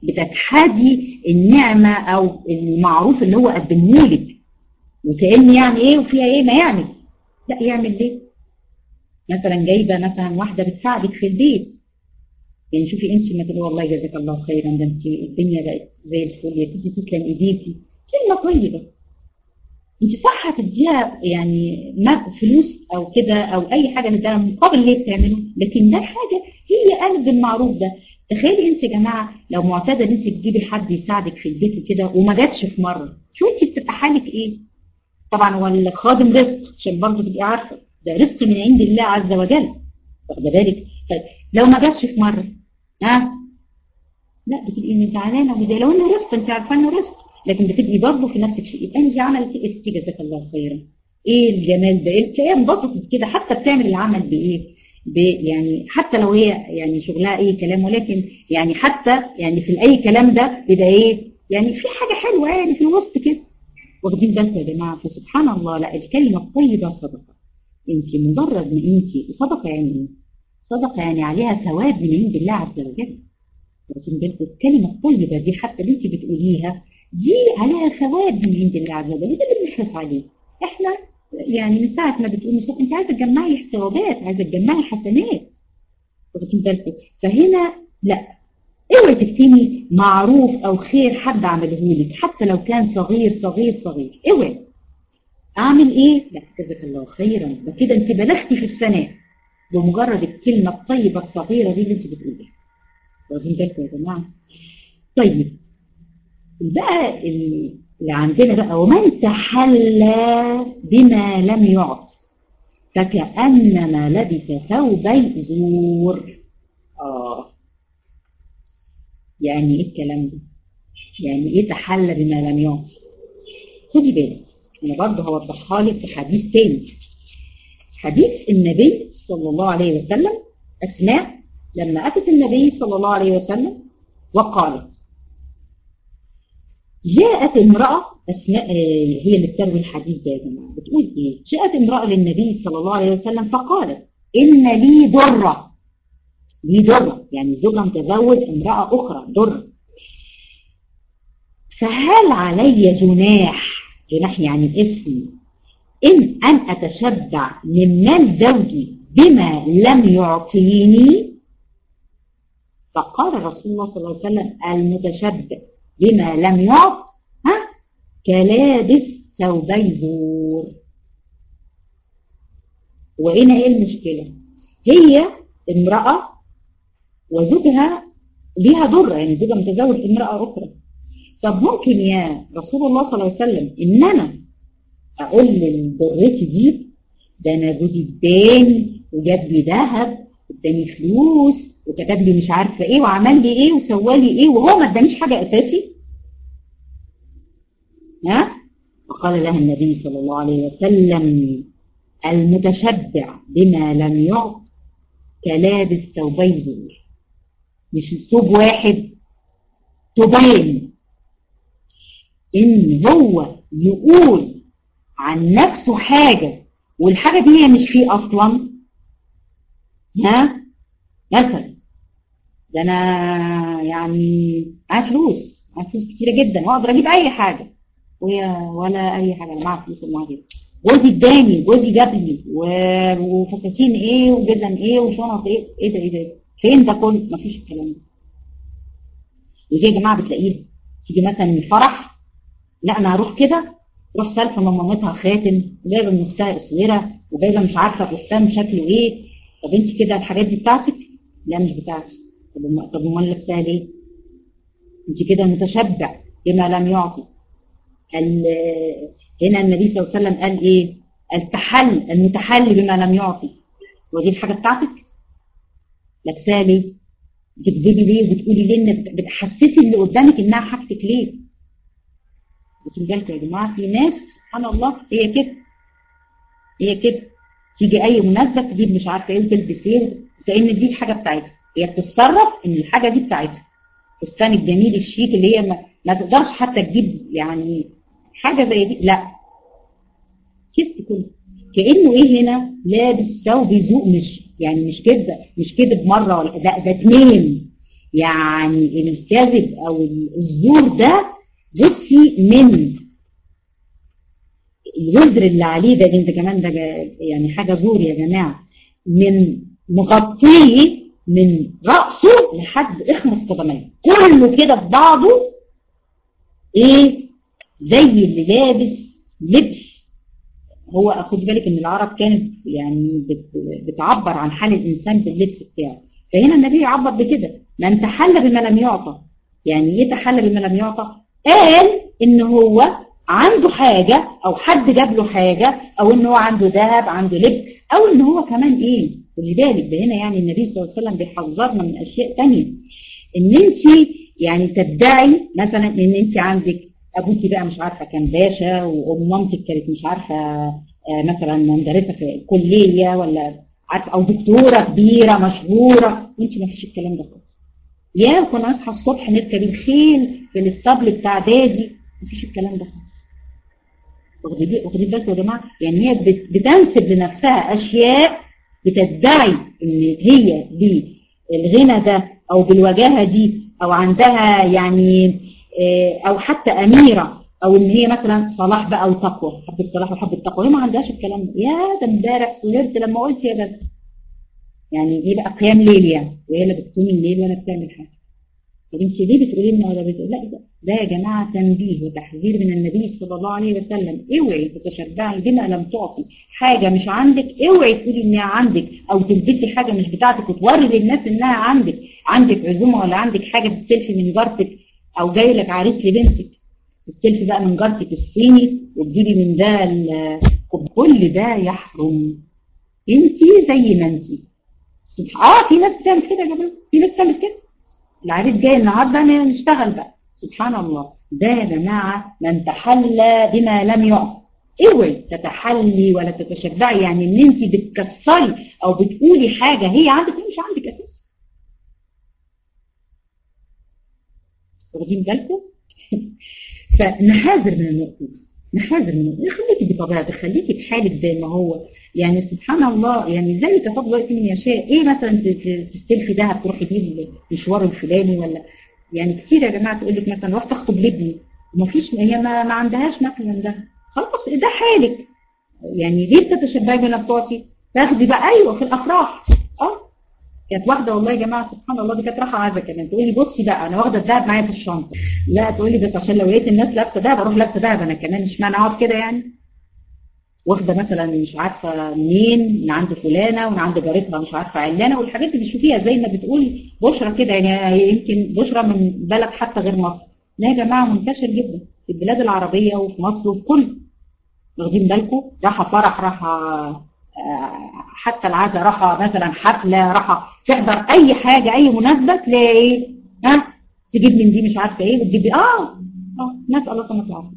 بتجحدي النعمه او المعروف اللي هو قدمه لك وكان يعني ايه وفيها ايه ما يعمل لا يعمل ليه مثلا جايبه مثلا واحده بتساعدك في البيت يعني شوفي انت ما تقولي والله جزاك الله خيرا ده انت الدنيا بقت زي الفل يا ستي تسلم ايديكي كلمه طيبه انت صح هتديها يعني فلوس او كده او اي حاجه تديها مقابل اللي هي بتعمله لكن ده حاجه هي قلب المعروف ده تخيلي انت يا جماعه لو معتاده ان انت تجيبي حد يساعدك في البيت وكده وما جاتش في مره شو انت بتبقى حالك ايه؟ طبعا هو الخادم رزق عشان برضه تبقي عارفه ده رزق من عند الله عز وجل واخده بالك لو ما جاتش في مره ها لا بتبقي زعلانه ومتضايقه لو انه رزق انت عارفه انه رزق لكن بتبقي برضه في نفس الشيء يبقى انت عملت ايه جزاك الله خيرا ايه الجمال ده ايه تلاقيها انبسطت كده حتى بتعمل العمل بايه ب يعني حتى لو هي يعني شغلها اي كلام ولكن يعني حتى يعني في اي كلام ده بيبقى ايه يعني في حاجه حلوه يعني في الوسط كده واخدين بالكم يا جماعه فسبحان الله لا الكلمه الطيبه صدقه انت مجرد ما انت صدقه يعني ايه؟ صدقه يعني عليها ثواب من عند الله عز وجل واخدين بالكم الكلمه الطيبه دي حتى اللي انت بتقوليها دي عليها ثواب من عند الله عز وجل ده اللي بنحرص عليه احنا يعني من ساعه ما بتقولي صح انت عايزه تجمعي ثوابات عايزه تجمعي حسنات واخدين بالكم فهنا لا اوعي تكتمي معروف او خير حد عمله لك حتى لو كان صغير صغير صغير اوعي اعمل ايه؟ لا جزاك الله خيرا ده كده انت بلغتي في الثناء بمجرد الكلمه الطيبه الصغيره دي اللي انت بتقوليها واخدين بالكم يا جماعه طيب بقى اللي عندنا بقى ومن تحلى بما لم يعط فكأنما لبس ثوبي زور آه يعني ايه الكلام ده؟ يعني ايه تحلى بما لم يعط؟ خدي بالك انا برضه هوضحها لك في حديث تاني حديث النبي صلى الله عليه وسلم اسماء لما اتت النبي صلى الله عليه وسلم وقالت جاءت امرأة أسماء هي اللي بتروي الحديث ده يا جماعة بتقول إيه؟ جاءت امرأة للنبي صلى الله عليه وسلم فقالت إن لي درة لي درة يعني زوجها متزوج امرأة أخرى درة فهل علي جناح جناح يعني الاسم إن أن أتشبع من مال زوجي بما لم يعطيني فقال رسول الله صلى الله عليه وسلم المتشبع بما لم يعط كلابس ثوبي زور وهنا ايه المشكلة هي امرأة وزوجها ليها ضر يعني زوجها متزوج امرأة أخرى طب ممكن يا رسول الله صلى الله عليه وسلم إن أنا أقول لضرتي دي ده أنا جوزي اداني وجاب لي ذهب واداني فلوس وكتب لي مش عارفة إيه وعمل لي إيه وسوى لي إيه وهو ما ادانيش حاجة أساسي ها فقال لها النبي صلى الله عليه وسلم المتشبع بما لم يعط كلابس ثوبي زور مش ثوب واحد ثوبين ان هو يقول عن نفسه حاجه والحاجه دي هي مش فيه اصلا ها مثلا ده انا يعني معايا فلوس معايا فلوس كتيره جدا واقدر اجيب اي حاجه وهي ولا اي حاجه انا معايا فلوس ولا معايا جوزي اداني جوزي جاب لي وفساتين ايه وجزم ايه وشنط ايه ايه ده ايه ده فين ده كله مفيش الكلام ده ودي يا جماعه بتلاقيه تيجي مثلا من الفرح لا انا هروح كده تروح سالفه من مامتها خاتم وجايبه من اختها اسوره وجايبه مش عارفه فستان شكله ايه طب انت كده الحاجات دي بتاعتك؟ لا مش بتاعتي طب طب امال لابساها ليه؟ انت كده متشبع بما لم يعطي هنا النبي صلى الله عليه وسلم قال ايه؟ التحل المتحلي بما لم يعطي ودي الحاجه بتاعتك؟ لابساها ليه؟ بتكذبي ليه وبتقولي ليه انك بتحسسي اللي قدامك انها حاجتك ليه؟ بتقول بالكم يا جماعه في ناس سبحان الله هي كده هي كده تيجي اي مناسبه تجيب مش عارفه ايه وتلبس ايه كان دي الحاجه بتاعتها هي بتتصرف ان الحاجه دي بتاعتها الفستان الجميل الشيك اللي هي ما, ما تقدرش حتى تجيب يعني حاجه زي دي لا كيست كله كانه ايه هنا لابس ثوب ذوق مش يعني مش كده مش كده بمره ولا ده ده اتنين يعني الكذب او الزور ده بصي من الوزر اللي عليه ده انت كمان ده يعني حاجه زور يا جماعه من مغطيه من راسه لحد اخمص قدميه كله كده في بعضه ايه زي اللي لابس لبس هو خدي بالك ان العرب كانت يعني بتعبر عن حال الانسان باللبس بتاعه فهنا النبي يعبر بكده من تحلى بما لم يعطى يعني ايه تحلى بما لم يعطى قال ان هو عنده حاجة او حد جاب له حاجة او ان هو عنده ذهب عنده لبس او ان هو كمان ايه خدي بالك ده هنا يعني النبي صلى الله عليه وسلم بيحذرنا من اشياء تانية ان انت يعني تدعي مثلا ان انت عندك ابوكي بقى مش عارفه كان باشا ومامتك كانت مش عارفه مثلا مدرسه في الكليه ولا عارفه او دكتوره كبيره مشهوره وانت ما فيش الكلام ده خالص يا كنا نصحى الصبح نركب الخيل في الاسطبل بتاع دادي ما فيش الكلام ده خالص واخدين بالكم يا جماعه يعني هي بتنسب لنفسها اشياء بتدعي ان هي بالغنى ده او بالوجاهه دي او عندها يعني او حتى اميره او ان هي مثلا صلاح بقى وتقوى حب الصلاح وحب التقوى هي ما عندهاش الكلام ده يا ده امبارح سهرت لما قلت يا بس يعني ايه بقى قيام ليل يعني وهي اللي بتقوم الليل ولا بتعمل حاجه طب انت ليه بتقولي لنا ولا بتقول لا ده, ده يا جماعه تنبيه وتحذير من النبي صلى الله عليه وسلم اوعي تتشبعي بما لم تعطي حاجه مش عندك اوعي تقولي انها عندك او تلبسي حاجه مش بتاعتك وتوري للناس انها عندك عندك عزومه ولا عندك حاجه تستلفي من جارتك او جاي لك عريس لبنتك تستلفي بقى من جارتك الصيني وتجيبي من ده كل ده يحرم انت زي ما انت اه في ناس بتعمل كده يا جماعه في ناس بتعمل كده العريس جاي النهارده نشتغل بقى سبحان الله ده يا جماعه من تحلى بما لم يعط اوعي تتحلي ولا تتشبعي يعني ان انت بتكسري او بتقولي حاجه هي عندك مش عندك اساسا واخدين بالكم؟ فنحاذر من النقطة نحاذر من النقطة خليكي بطبيعتك خليكي بحالك زي ما هو يعني سبحان الله يعني زي تفضل دلوقتي من يشاء ايه مثلا تستلفي دهب تروحي بيه المشوار الفلاني ولا يعني كتير يا جماعه تقول لك مثلا رحت اخطب لابني وما فيش هي ما, ما عندهاش مثلا ده خلاص ده حالك يعني ليه بتتشبعي بما بتعطي؟ تاخدي بقى ايوه في الافراح اه كانت واحده والله يا جماعه سبحان الله دي كانت رايحه عايزه كمان تقول لي بصي بقى انا واخده الذهب معايا في الشنطه لا تقول لي بس عشان لو لقيت الناس لابسه دهب اروح لابسه دهب انا كمان اشمعنى اقعد كده يعني واخده مثلا مش عارفه منين من عند فلانه ومن عند جارتها مش عارفه علانه والحاجات اللي بتشوفيها زي ما بتقول بشرى كده يعني يمكن بشرى من بلد حتى غير مصر لا يا جماعه منتشر جدا في البلاد العربيه وفي مصر وفي كل واخدين بالكم راحه فرح راحه حتى العزاء راحه مثلا حفله راحه تحضر اي حاجه اي مناسبه تلاقي ايه ها تجيب من دي مش عارفه ايه وتجيب اه اه نسال الله سبحانه وتعالى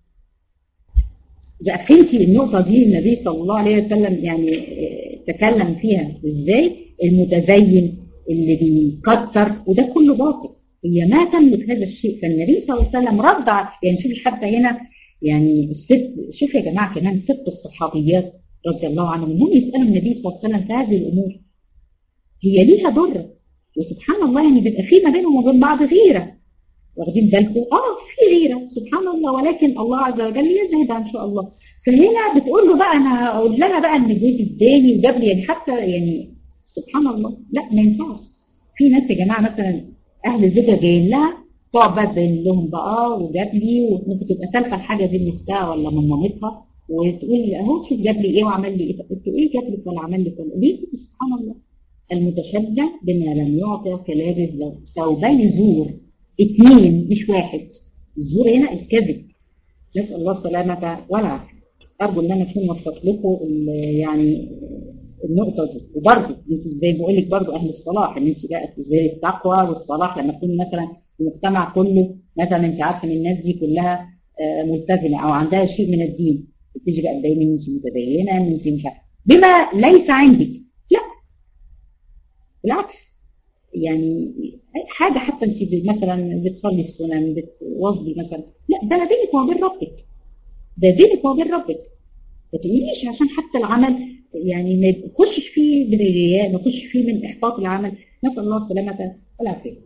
بقى فهمتي النقطة دي النبي صلى الله عليه وسلم يعني تكلم فيها ازاي المتزين اللي بيكتر وده كله باطل هي ما تملك هذا الشيء فالنبي صلى الله عليه وسلم رد يعني شوفي حتى هنا يعني الست شوف يا جماعة كمان ست الصحابيات رضي الله عنهم انهم يسألوا النبي صلى الله عليه وسلم في هذه الأمور هي ليها ضر وسبحان الله يعني بيبقى في ما بينهم وبين بعض غيره واخدين بالكم اه في غيره سبحان الله ولكن الله عز وجل يزهدها ان شاء الله فهنا بتقول له بقى انا هقول لها بقى ان جوزي اداني وجاب لي يعني حتى يعني سبحان الله لا ما ينفعش في ناس يا جماعه مثلا اهل زوجها جايين لها تقعد بقى تبين لهم بقى وجاب لي وممكن تبقى سالفه الحاجه دي من اختها ولا من مامتها وتقول اهو شوف جاب لي ايه وعمل لي ايه قلت ايه جاب لك ولا عمل لك ولا ليه سبحان الله المتشبع بما لم يعطى كلابه له ثوبين زور اثنين مش واحد الزور هنا الكذب نسال الله السلامه والعافيه ارجو ان انا اكون وصلت لكم يعني النقطه دي وبرضه انت زي ما بقول لك برضه اهل الصلاح ان انت بقى زي التقوى والصلاح لما تكون مثلا المجتمع كله مثلا انت عارفه ان الناس دي كلها ملتزمه او عندها شيء من الدين تيجي بقى تبين ان انت متدينه ان انت مش عارفه بما ليس عندك لا بالعكس يعني حاجه حتى انت مثلا بتصلي السنن بتواظبي مثلا لا ده بينك وبين ربك ده بينك وبين ربك ما تقوليش عشان حتى العمل يعني ما يخشش فيه من الرياء ما يخشش فيه من احباط العمل نسال الله السلامه والعافيه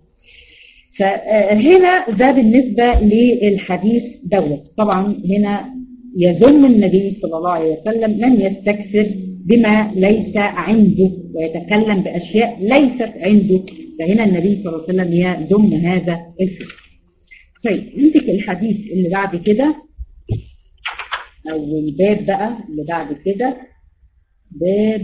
فهنا ده بالنسبه للحديث دوت طبعا هنا يذم النبي صلى الله عليه وسلم من يستكثر بما ليس عنده ويتكلم باشياء ليست عنده فهنا النبي صلى الله عليه وسلم يذم هذا الفعل. طيب عندك الحديث اللي بعد كده او الباب بقى اللي بعد كده باب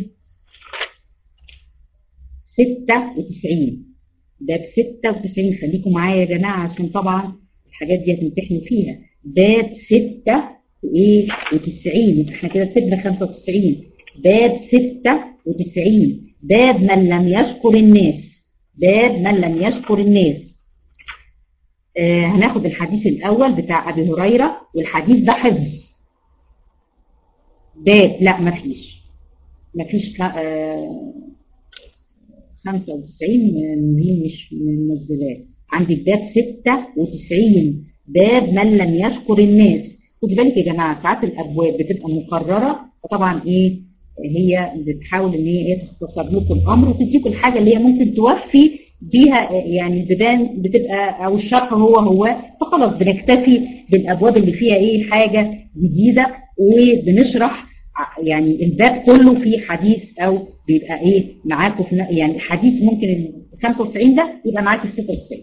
96 باب 96 خليكم معايا يا جماعه عشان طبعا الحاجات دي هتمتحنوا فيها باب 6 وايه و90 احنا كده سيبنا 95 باب 96 باب من لم يشكر الناس باب من لم يشكر الناس آه هناخد الحديث الاول بتاع ابي هريره والحديث ده حفظ باب لا ما فيش ما فيش آه 95 دي مش منزلاه عندك باب 96 باب من لم يشكر الناس خدي بالك يا جماعه ساعات الابواب بتبقى مكرره فطبعا ايه هي بتحاول ان هي ايه تختصر لكم الامر وتديكم الحاجه اللي هي ممكن توفي بيها يعني البيبان بتبقى او الشرح هو هو فخلاص بنكتفي بالابواب اللي فيها ايه حاجه جديده وبنشرح يعني الباب كله فيه حديث او بيبقى ايه معاكم في يعني الحديث ممكن ال 95 ده يبقى معاكم في 96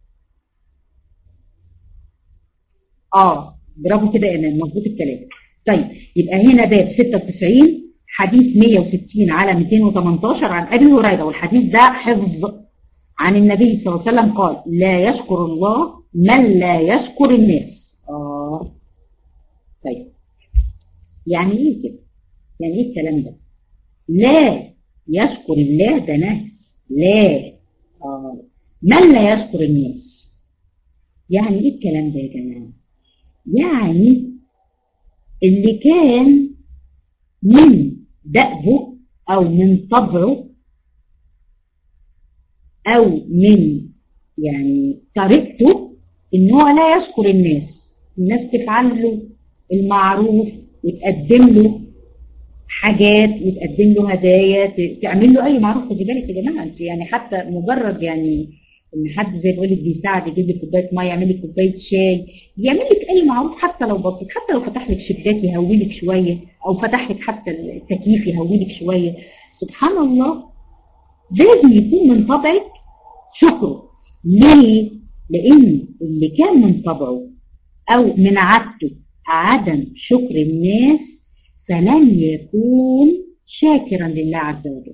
اه برافو كده يا ايمان مظبوط الكلام طيب يبقى هنا باب 96 حديث 160 على 218 عن ابي هريره والحديث ده حفظ عن النبي صلى الله عليه وسلم قال لا يشكر الله من لا يشكر الناس اه طيب يعني ايه كده يعني ايه الكلام ده لا يشكر الله ده نهي لا آه. من لا يشكر الناس يعني ايه الكلام ده يا جماعه يعني اللي كان من دأبه أو من طبعه أو من يعني طريقته إن هو لا يشكر الناس الناس تفعل له المعروف وتقدم له حاجات وتقدم له هدايا تعمل له أي معروف خدي بالك يا جماعة أنت يعني حتى مجرد يعني ان حد زي بيقول لك بيساعد يجيب لك كوبايه ميه يعمل لك كوبايه شاي يعمل لك اي معروف حتى لو بسيط حتى لو فتح لك شباك يهوي لك شويه او فتح لك حتى التكييف يهوي لك شويه سبحان الله لازم يكون من طبعك شكره ليه؟ لأن اللي كان من طبعه أو من عادته عدم شكر الناس فلن يكون شاكرا لله عز وجل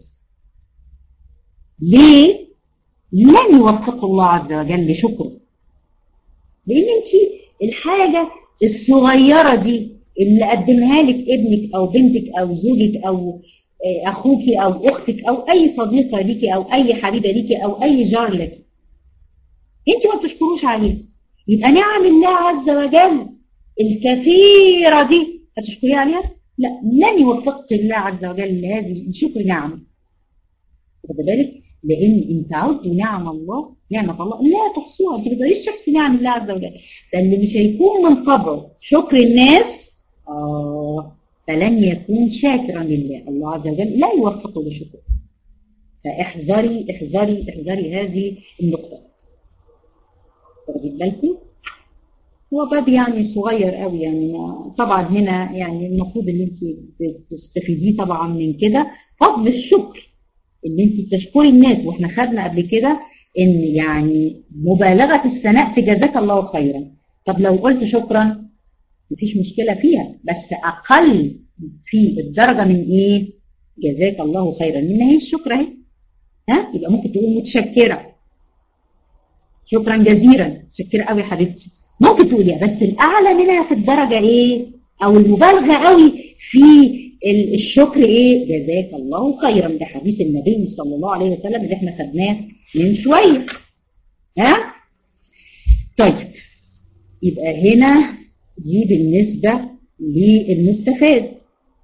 ليه؟ لن يوفق الله عز وجل لشكره لأن انت الحاجة الصغيرة دي اللي قدمها لك ابنك أو بنتك أو زوجك أو أخوك أو أختك أو أي صديقة ليكي أو أي حبيبة ليكي أو أي جار لك انت ما بتشكروش عليه يبقى نعم الله عز وجل الكثيرة دي هتشكري عليها؟ لا لن يوفقك الله عز وجل لهذه شكر نعم خد بالك لان ان تعدوا نعم الله نعمة الله لا تحصوها انت ما تقدريش تحصي نعم الله عز وجل ده اللي مش هيكون من طبعه شكر الناس اه فلن يكون شاكرا لله الله عز وجل لا يوفقه لشكر فاحذري احذري احذري هذه النقطة واخدين بالكم هو باب يعني صغير قوي يعني طبعا هنا يعني المفروض ان انت تستفيديه طبعا من كده فضل الشكر ان انت تشكري الناس واحنا خدنا قبل كده ان يعني مبالغه الثناء في جزاك الله خيرا طب لو قلت شكرا مفيش مشكله فيها بس اقل في الدرجه من ايه جزاك الله خيرا من هي الشكر اهي ها يبقى ممكن تقول متشكره شكرا جزيلا متشكره قوي يا حبيبتي ممكن تقوليها بس الاعلى منها في الدرجه ايه او المبالغه قوي في الشكر ايه جزاك الله خيرا ده حديث النبي صلى الله عليه وسلم اللي احنا خدناه من شويه ها طيب يبقى هنا دي بالنسبه للمستفاد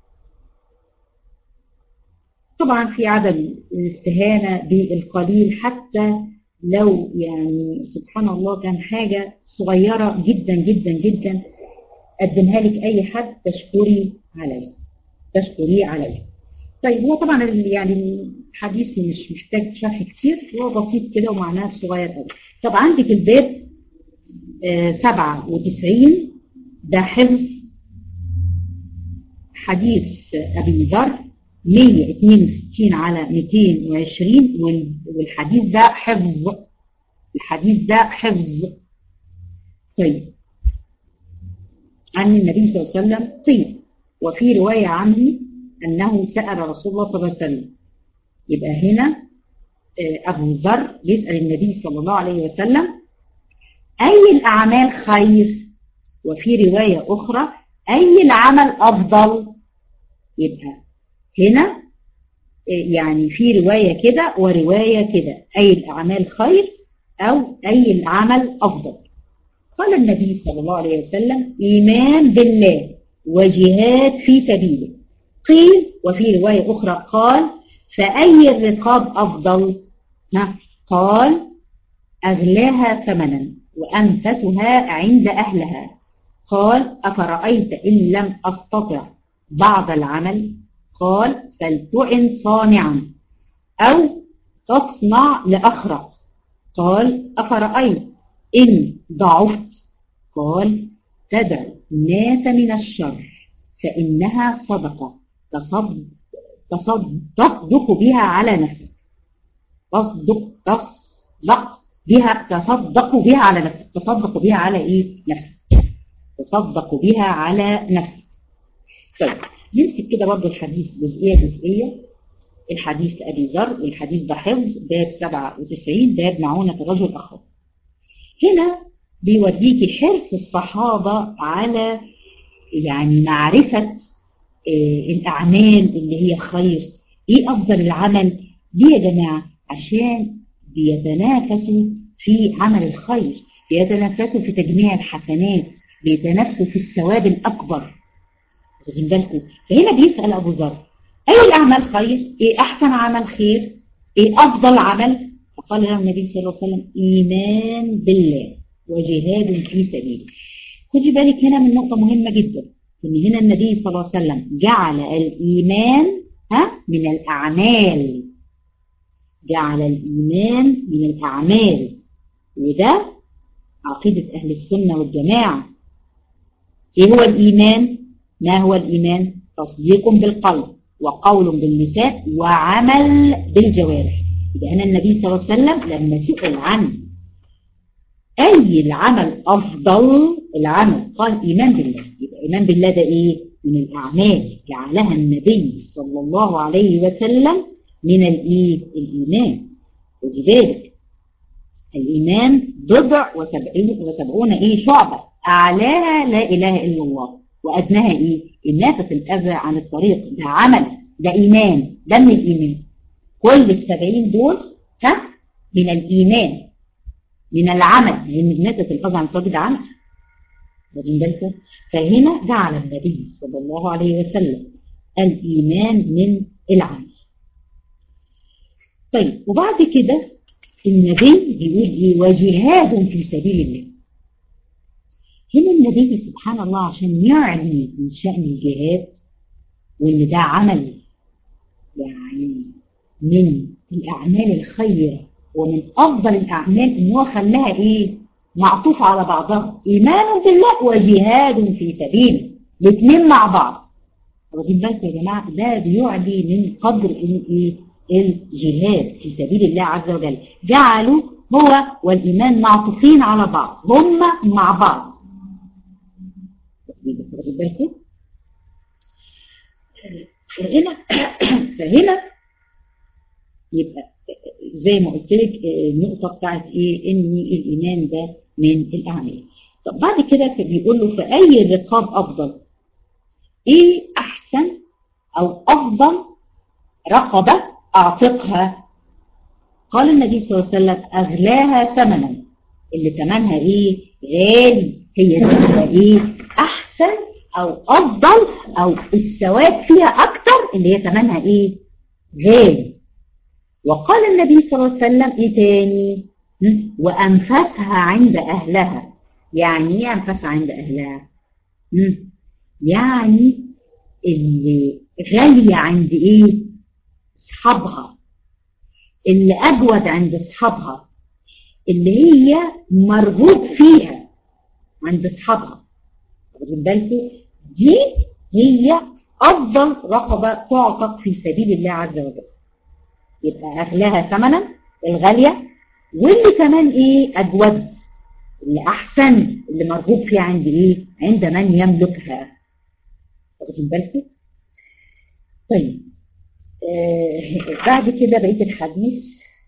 طبعا في عدم الاستهانه بالقليل حتى لو يعني سبحان الله كان حاجه صغيره جدا جدا جدا قدمها لك اي حد تشكري عليه تشكريه عليه طيب هو طبعا يعني الحديث مش محتاج شرح كتير هو بسيط كده ومعناه صغير قوي طب عندك الباب آه 97 ده حفظ حديث ابي ذر 162 على 220 والحديث ده حفظ الحديث ده حفظ طيب عن النبي صلى الله عليه وسلم قيل وفي رواية عنه أنه سأل رسول الله صلى الله عليه وسلم يبقى هنا أبو ذر يسأل النبي صلى الله عليه وسلم أي الأعمال خير وفي رواية أخرى أي العمل أفضل يبقى هنا يعني في رواية كده ورواية كده أي الأعمال خير أو أي العمل أفضل قال النبي صلى الله عليه وسلم إيمان بالله وجهاد في سبيله قيل وفي رواية أخرى قال فأي الرقاب أفضل قال أغلاها ثمنا وأنفسها عند أهلها قال أفرأيت إن لم أستطع بعض العمل قال فلتعن صانعا أو تصنع لأخرق قال أفرأيت إن ضعفت قال تدعو الناس من الشر فإنها صدقة تصدق, تصدق بها على نفسك تصدق تصدق بها تصدق بها على نفسك تصدق بها على إيه نفسك تصدق بها على نفسك طيب نمسك كده برضه الحديث جزئية جزئية الحديث لأبي ذر والحديث ده حفظ باب 97 باب معونة الرجل أخر هنا بيوريكي حرص الصحابة على يعني معرفة الأعمال اللي هي خير إيه أفضل العمل ليه يا جماعة عشان بيتنافسوا في عمل الخير بيتنافسوا في تجميع الحسنات بيتنافسوا في الثواب الأكبر واخدين بالكم فهنا بيسأل أبو ذر أي الأعمال خير إيه أحسن عمل خير إيه أفضل عمل فقال له النبي صلى الله عليه وسلم إيمان بالله وجهاد في سبيله خدي بالك هنا من نقطة مهمة جدا إن هنا النبي صلى الله عليه وسلم جعل الإيمان ها من الأعمال جعل الإيمان من الأعمال وده عقيدة أهل السنة والجماعة إيه هو الإيمان؟ ما هو الإيمان؟ تصديق بالقلب وقول باللسان وعمل بالجوارح يبقى هنا النبي صلى الله عليه وسلم لما سئل عن أي العمل أفضل العمل قال إيمان بالله يبقى إيمان بالله ده إيه؟ من الأعمال جعلها النبي صلى الله عليه وسلم من الإيه؟ الإيمان ولذلك الإيمان بضع وسبعين وسبعون إيه شعبة أعلاها لا إله إلا الله وأدناها إيه؟ إماتة الأذى عن الطريق ده عمل ده إيمان ده من الإيمان كل السبعين دول ها من الإيمان من العمل لأن إماتة الأذى عن الطريق ده عمل واخدين بالكم؟ فهنا جعل النبي صلى الله عليه وسلم الإيمان من العمل طيب وبعد كده النبي بيقول ايه وجهاد في سبيل الله هنا النبي سبحان الله عشان يعلي من شأن الجهاد وان ده عمل يعني من الأعمال الخيرة ومن أفضل الأعمال إن هو خلاها إيه؟ معطوف على بعضها إيمان بالله وجهاد في سبيله الاثنين مع بعض واخدين بالكم يا جماعة ده بيعلي من قدر الإيه؟ الجهاد في سبيل الله عز وجل جعلوا هو والإيمان معطوفين على بعض هم مع بعض واخدين بالكم فهنا فهنا يبقى زي ما قلت لك النقطة بتاعت ايه ان الايمان ده من الاعمال طب بعد كده بيقول له فأي الرقاب افضل ايه احسن او افضل رقبة اعتقها قال النبي صلى الله عليه وسلم اغلاها ثمنا اللي ثمنها ايه غالي هي دي ايه احسن او افضل او الثواب فيها اكتر اللي هي ثمنها ايه غالي وقال النبي صلى الله عليه وسلم ايه تاني وانفسها عند اهلها يعني ايه انفسها عند اهلها يعني اللي غالية عند ايه اصحابها اللي اجود عند اصحابها اللي هي مرغوب فيها عند اصحابها واخدين بالكم دي هي افضل رقبه تعتق في سبيل الله عز وجل يبقى اغلاها ثمنا الغاليه واللي كمان ايه اجود اللي احسن اللي مرغوب فيها عند ايه عند من يملكها واخدين بالكم طيب آه بعد كده بقيه الحديث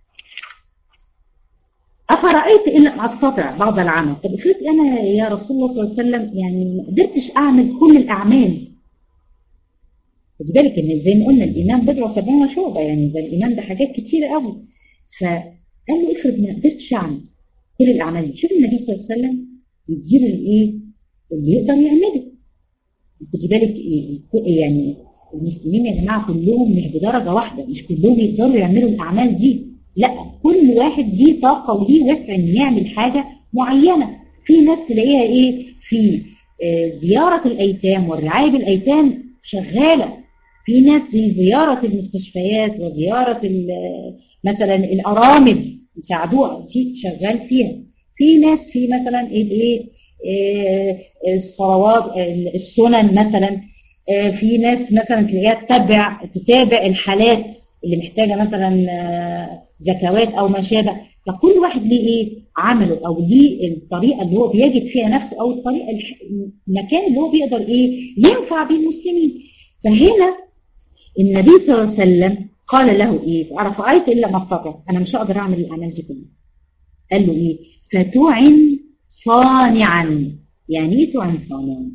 أفرأيت إن أستطع بعض العمل طب افرض أنا يا رسول الله صلى الله عليه وسلم يعني ما قدرتش أعمل كل الأعمال خدي بالك إن زي ما قلنا الإيمان بضع وسبعين شعبة يعني ده الإيمان ده حاجات كتيرة قوي فقال له افرض ما قدرتش أعمل كل الأعمال دي شوف النبي صلى الله عليه وسلم يديله الإيه اللي يقدر يعمله خدي بالك إيه يعني المسلمين يا جماعة كلهم مش بدرجة واحدة مش كلهم يقدروا يعملوا الأعمال دي لا كل واحد ليه طاقة وليه وسع ان يعمل حاجة معينة في ناس تلاقيها ايه في آه زيارة الايتام والرعاية بالايتام شغالة في ناس في زيارة المستشفيات وزيارة مثلا الارامل يساعدوها دي شغال فيها في ناس في مثلا الايه آه الصلوات السنن مثلا آه في ناس مثلا تلاقيها تتابع تتابع الحالات اللي محتاجه مثلا زكوات او ما شابه فكل واحد ليه ايه عمله او ليه الطريقه اللي هو بيجد فيها نفسه او الطريقه المكان اللي هو بيقدر ايه ينفع بيه المسلمين فهنا النبي صلى الله عليه وسلم قال له ايه فرأيت الا ما استطع انا مش هقدر اعمل الاعمال دي كلها قال له ايه فتعن صانعا يعني ايه تعن صانعا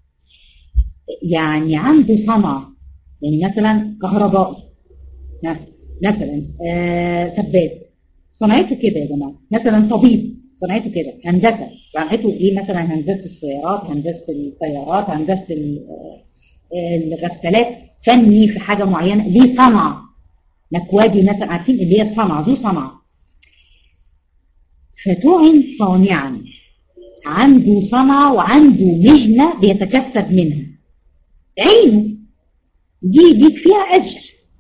يعني عنده صنعه يعني مثلا كهربائي مثلا آه سباك صنعته كده يا جماعه مثلا طبيب صنعته كده هندسه صنعته ايه مثلا هندسه السيارات هندسه الطيارات هندسه الغسالات فني في حاجه معينه ليه صنعه مكواجي مثلا عارفين اللي هي الصنعه دي صنعه فتعن صانعا عنده صنعه وعنده مهنه بيتكسب منها عينه دي ديك فيها اجر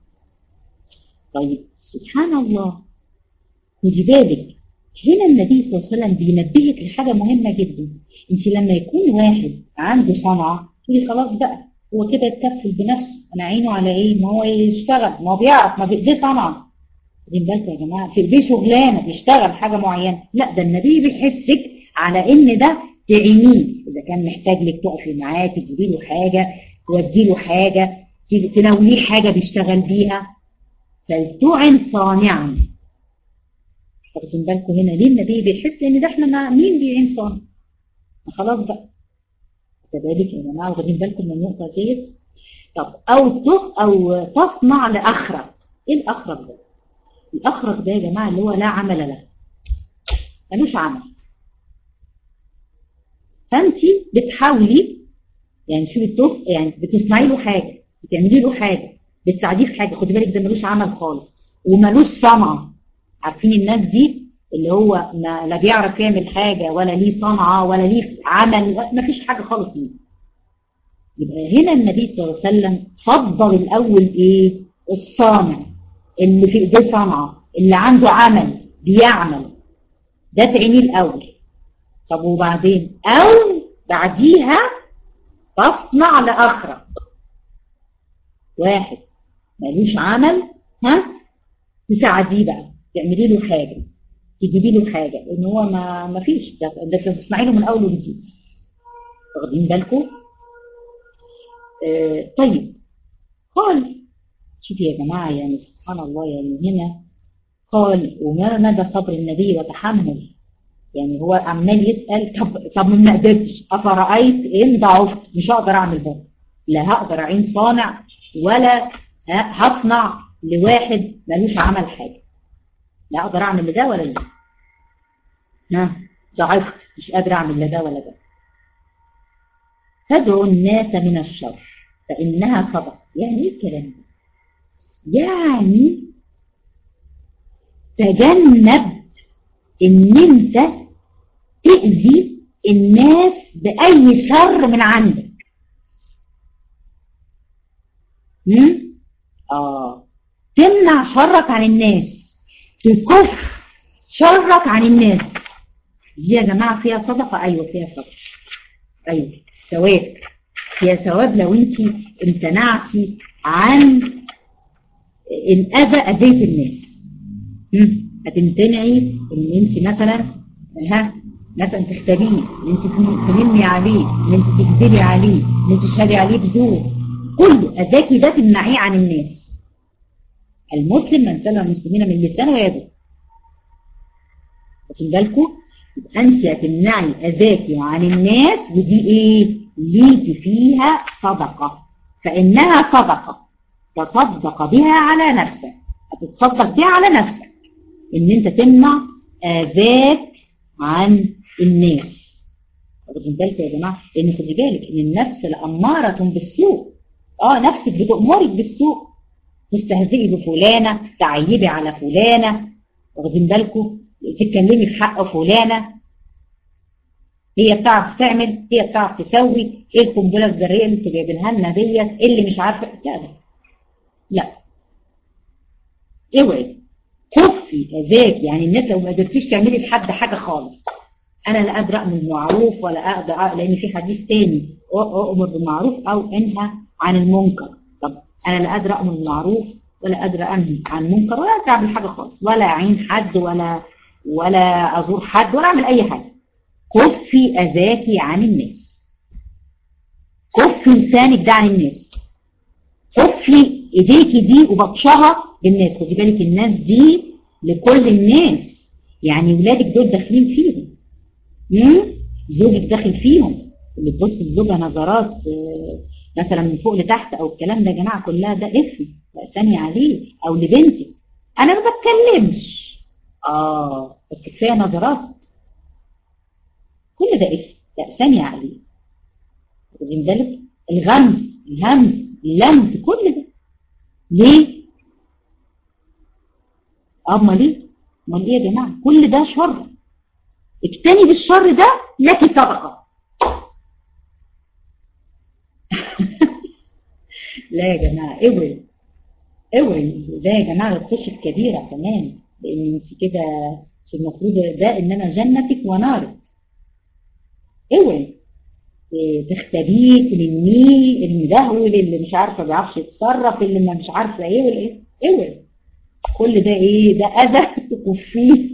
طيب سبحان الله خدي بالك هنا النبي صلى الله عليه وسلم بينبهك لحاجه مهمه جدا انت لما يكون واحد عنده صنعه تقولي خلاص بقى هو كده يتكفل بنفسه انا عينه على ايه ما هو يشتغل ما هو بيعرف ما بيقدرش صنعه واخدين بالكم يا جماعه في ايديه شغلانه بيشتغل حاجه معينه لا ده النبي بيحسك على ان ده تعينيه اذا كان محتاج لك تقفي معاه تجيبي له حاجه تودي له حاجه تناوليه حاجه بيشتغل بيها فلتعن صانعا واخدين بالكم هنا ليه النبي بيحس ان ده احنا مع مين بيعين صانع خلاص بقى كذلك يا جماعه واخدين بالكم من النقطه ديت طب او تص او تصنع لاخرك ايه الاخرك ده الاخرك ده يا جماعه اللي هو لا عمل له ملوش عمل فانت بتحاولي يعني شو بتص يعني بتصنعي له حاجه بتعملي له حاجه بتساعديه في حاجه خدي بالك ده ملوش عمل خالص وملوش صنعه عارفين الناس دي اللي هو ما لا بيعرف يعمل حاجه ولا ليه صنعه ولا ليه عمل ما فيش حاجه خالص منه يبقى هنا النبي صلى الله عليه وسلم فضل الاول ايه الصانع اللي في ايديه صنعه اللي عنده عمل بيعمل ده تعينيه الاول طب وبعدين او بعديها تصنع لاخرك واحد ملوش عمل ها تساعديه بقى تعملي له حاجه تجيبي له حاجه ان هو ما ما فيش ده ده تصنعي له من اول وجديد واخدين بالكم آه طيب قال شوفي يا جماعه يعني سبحان الله يعني هنا قال وما مدى صبر النبي وتحمل يعني هو عمال يسال طب طب ما قدرتش افرايت ان ضعفت مش هقدر اعمل ده لا هقدر اعين صانع ولا هصنع لواحد ملوش عمل حاجه لا اقدر اعمل لده ولا لده ها ضعفت مش قادر اعمل لا ده ولا ده تدعو الناس من الشر فانها صدقه يعني ايه الكلام ده يعني تجنب ان انت تاذي الناس باي شر من عندك هم؟ اه تمنع شرك عن الناس تكف شرك عن الناس دي يا جماعه فيها صدقه ايوه فيها صدقه ايوه ثواب فيها ثواب لو انت امتنعتي عن الاذى اذيت الناس هتمتنعي ان انت مثلا ها مثلا تختبيه ان انت تنمي عليه ان انت تكذبي عليه ان انت تشهدي عليه بزور كله اذاكي ده تمنعيه عن الناس المسلم من سلم المسلمين من لسانه ويده واخدين بالكم يبقى انت هتمنعي اذاكي عن الناس ودي ايه ليكي فيها صدقه فانها صدقه تصدق بها على نفسك هتتصدق بها على نفسك ان انت تمنع اذاك عن الناس واخدين بالكم يا جماعه لان خدي بالك ان النفس لاماره بالسوء اه نفسك بتامرك بالسوء تستهزئي بفلانه تعيبي على فلانه واخدين بالكم تتكلمي في حق فلانه هي بتعرف تعمل هي بتعرف تسوي ايه القنبله الذريه اللي انتوا جايبينها لنا ديت اللي مش عارفه لا لا اوعي كفي اذاك يعني الناس لو ما قدرتيش تعملي لحد حاجه خالص انا لا قادره امر بالمعروف ولا اقدر لان في حديث تاني امر بالمعروف او انهى عن المنكر طب انا لا قادره امر بالمعروف ولا قادره انهي عن المنكر ولا قادره اعمل حاجه خالص ولا اعين حد ولا ولا ازور حد ولا اعمل اي حاجه كفي اذاكي عن الناس كفي لسانك ده عن الناس كفي ايديكي دي وبطشها بالناس خدي بالك الناس دي لكل الناس يعني ولادك دول داخلين فيهم امم زوجك داخل فيهم اللي تبص لزوجها نظرات مثلا من فوق لتحت او الكلام ده يا جماعه كلها ده اثم ثاني عليه او لبنتك انا ما بتكلمش اه بس كفايه نظرات كل ده اثم لا ثاني عليه واخدين بالك الغمز الهمز اللمز كل ده ليه؟ امال ليه؟ امال ايه يا جماعه؟ كل ده شر اجتنب الشر ده لك صدقه لا يا جماعه اوعي اوعي ده يا جماعه تخش في كبيره كمان لان انت كده المفروض ده انما جنتك ونارك اوعي تختبيه تلميه المدهول اللي مش عارفه بيعرفش يتصرف اللي ما مش عارفه ايه ولا ايه اوعي كل ده ايه ده اذى تكفيه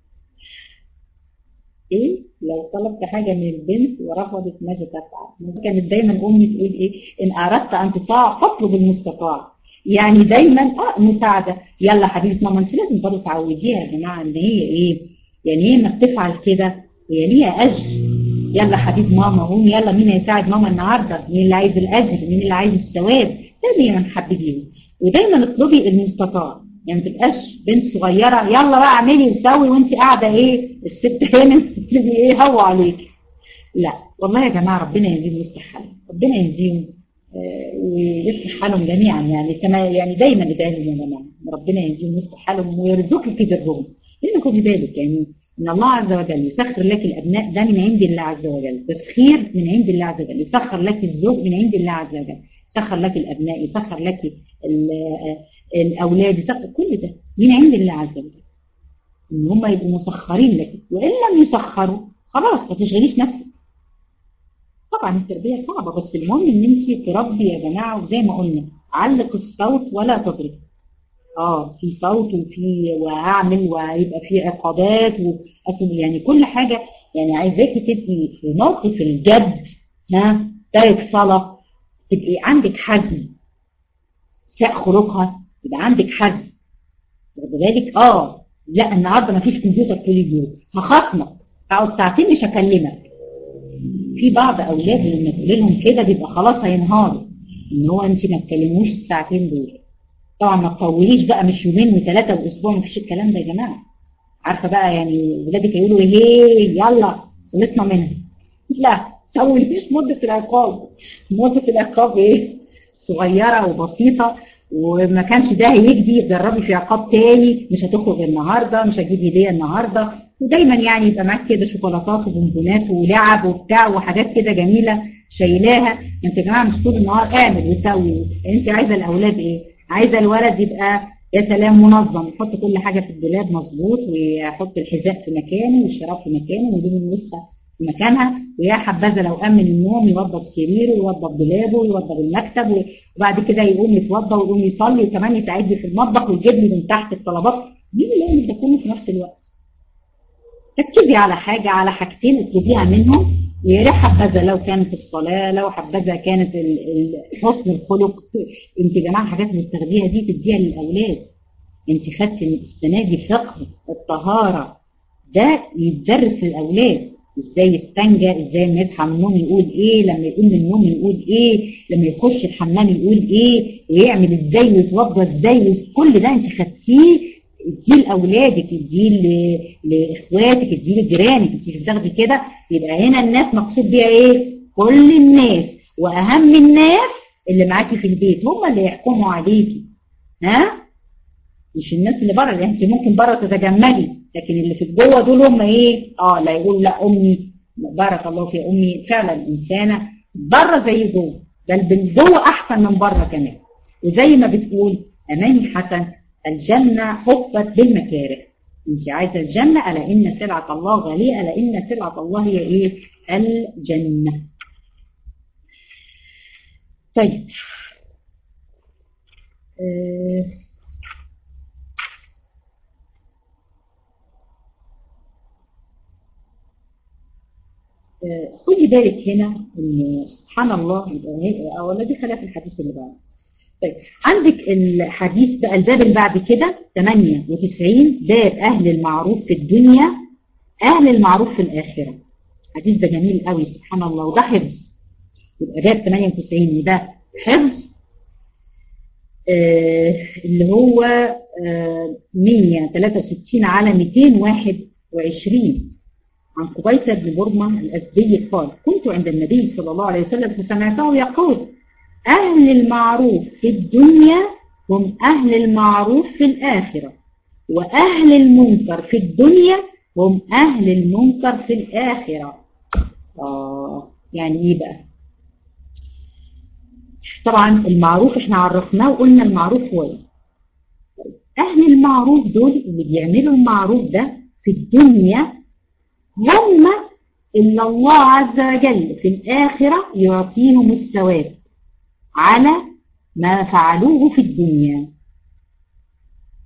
ايه لو طلبت حاجه من البنت ورفضت ماذا تفعل كانت دايما امي تقول ايه ان اردت ان تطاع فاطلب المستطاع يعني دايما اه مساعده يلا حبيبه ماما انت لازم برضه تعوديها يا جماعه ان هي ايه يعني هي ما بتفعل كده هي ليها اجر يلا حبيب ماما قوم يلا مين هيساعد ماما النهارده مين اللي عايز الاجر مين اللي عايز الثواب دايما حبيبيهم ودايما اطلبي المستطاع يعني ما تبقاش بنت صغيره يلا بقى اعملي وسوي وانت قاعده ايه الست هنا تبقي ايه هو عليك لا والله يا جماعه ربنا يهديهم ويصلح حالهم ربنا يهديهم ويصلح حالهم جميعا يعني كما يعني دايما ادعي لهم يا جماعه ربنا يهديهم ويصلح حالهم ويرزقك برهم لان خدي بالك يعني ان الله عز وجل يسخر لك الابناء ده من عند الله عز وجل تسخير من عند الله عز وجل يسخر لك الزوج من عند الله عز وجل يسخر لك الابناء يسخر لك الاولاد يسخر كل ده من عند الله عز وجل ان هم يبقوا مسخرين لك وان لم يسخروا خلاص ما تشغليش نفسك طبعا التربيه صعبه بس المهم ان انت تربي يا جماعه وزي ما قلنا علق الصوت ولا تضرب اه في صوت وفي وهعمل وهيبقى في عقابات واصل يعني كل حاجه يعني عايزاكي تبقي في موقف الجد ها تارك صلاه تبقي عندك حزم ساء خلقها يبقى عندك حزم واخد بالك اه لا النهارده ما فيش كمبيوتر طول اليوم هخصمك اقعد ساعتين مش هكلمك في بعض اولاد لما تقول لهم كده بيبقى خلاص هينهاروا ان هو انت ما تكلموش الساعتين دول طبعا ما تطوليش بقى مش يومين وثلاثه واسبوع ما فيش الكلام ده يا جماعه عارفه بقى يعني ولادك يقولوا ايه يلا خلصنا منها لا تطوليش مده العقاب مده العقاب ايه صغيره وبسيطه وما كانش ده هيجدي جربي في عقاب تاني مش هتخرج النهارده مش هجيب هديه النهارده ودايما يعني يبقى معاك كده شوكولاتات وبونبونات ولعب وبتاع وحاجات كده جميله شايلاها انت يا جماعه مش طول النهار اعمل وسوي انت عايزه الاولاد ايه؟ عايزه الولد يبقى يا سلام منظم يحط كل حاجه في الدولاب مظبوط ويحط الحذاء في مكانه والشراب في مكانه ويجيب الوسخه في مكانها ويا حبذا لو امن النوم يوضب سريره ويوضب دولابه ويوضب المكتب وبعد كده يقوم يتوضى ويقوم يصلي وكمان يساعدني في المطبخ ويجيب لي من تحت الطلبات مين اللي يعمل ده كله في نفس الوقت؟ ركزي على حاجه على حاجتين اطلبيها منهم ويا ريت حبذا لو كانت الصلاه لو حبذا كانت حسن الخلق انت يا جماعه الحاجات اللي بتاخديها دي تديها للاولاد انت خدتي السنه دي فقه الطهاره ده يتدرس للاولاد ازاي يستنجى ازاي لما يصحى من النوم يقول ايه لما يقوم من النوم يقول ايه لما يخش الحمام يقول ايه ويعمل ازاي ويتوضى ازاي كل ده انت خدتيه اديه لاولادك اديه لاخواتك اديه لجيرانك انت مش بتاخدي كده يبقى هنا الناس مقصود بيها ايه؟ كل الناس واهم الناس اللي معاكي في البيت هم اللي يحكموا عليكي ها؟ مش الناس اللي بره يعني انت ممكن بره تتجملي لكن اللي في جوه دول هم ايه؟ اه لا يقول لا امي بارك الله في امي فعلا انسانه بره زي جوه بل جوه احسن من بره كمان وزي ما بتقول اماني حسن الجنه حفت بالمكاره انت عايزه الجنه الا ان سلعه الله غاليه الا ان سلعه الله هي ايه؟ الجنه. طيب آه خدي بالك هنا ان سبحان الله اولا دي خلاف الحديث اللي بعده طيب عندك الحديث بقى الباب اللي بعد كده 98 باب اهل المعروف في الدنيا اهل المعروف في الاخره الحديث ده جميل قوي سبحان الله وده حفظ يبقى باب 98 وده حفظ آه اللي هو آه 163 على 221 عن قبيصة بن برمة الأسدي قال كنت عند النبي صلى الله عليه وسلم فسمعته يقول أهل المعروف في الدنيا هم أهل المعروف في الآخرة وأهل المنكر في الدنيا هم أهل المنكر في الآخرة آه يعني إيه بقى طبعا المعروف احنا عرفناه وقلنا المعروف هو ايه أهل المعروف دول اللي بيعملوا المعروف ده في الدنيا هم إلا الله عز وجل في الآخرة يعطيهم الثواب على ما فعلوه في الدنيا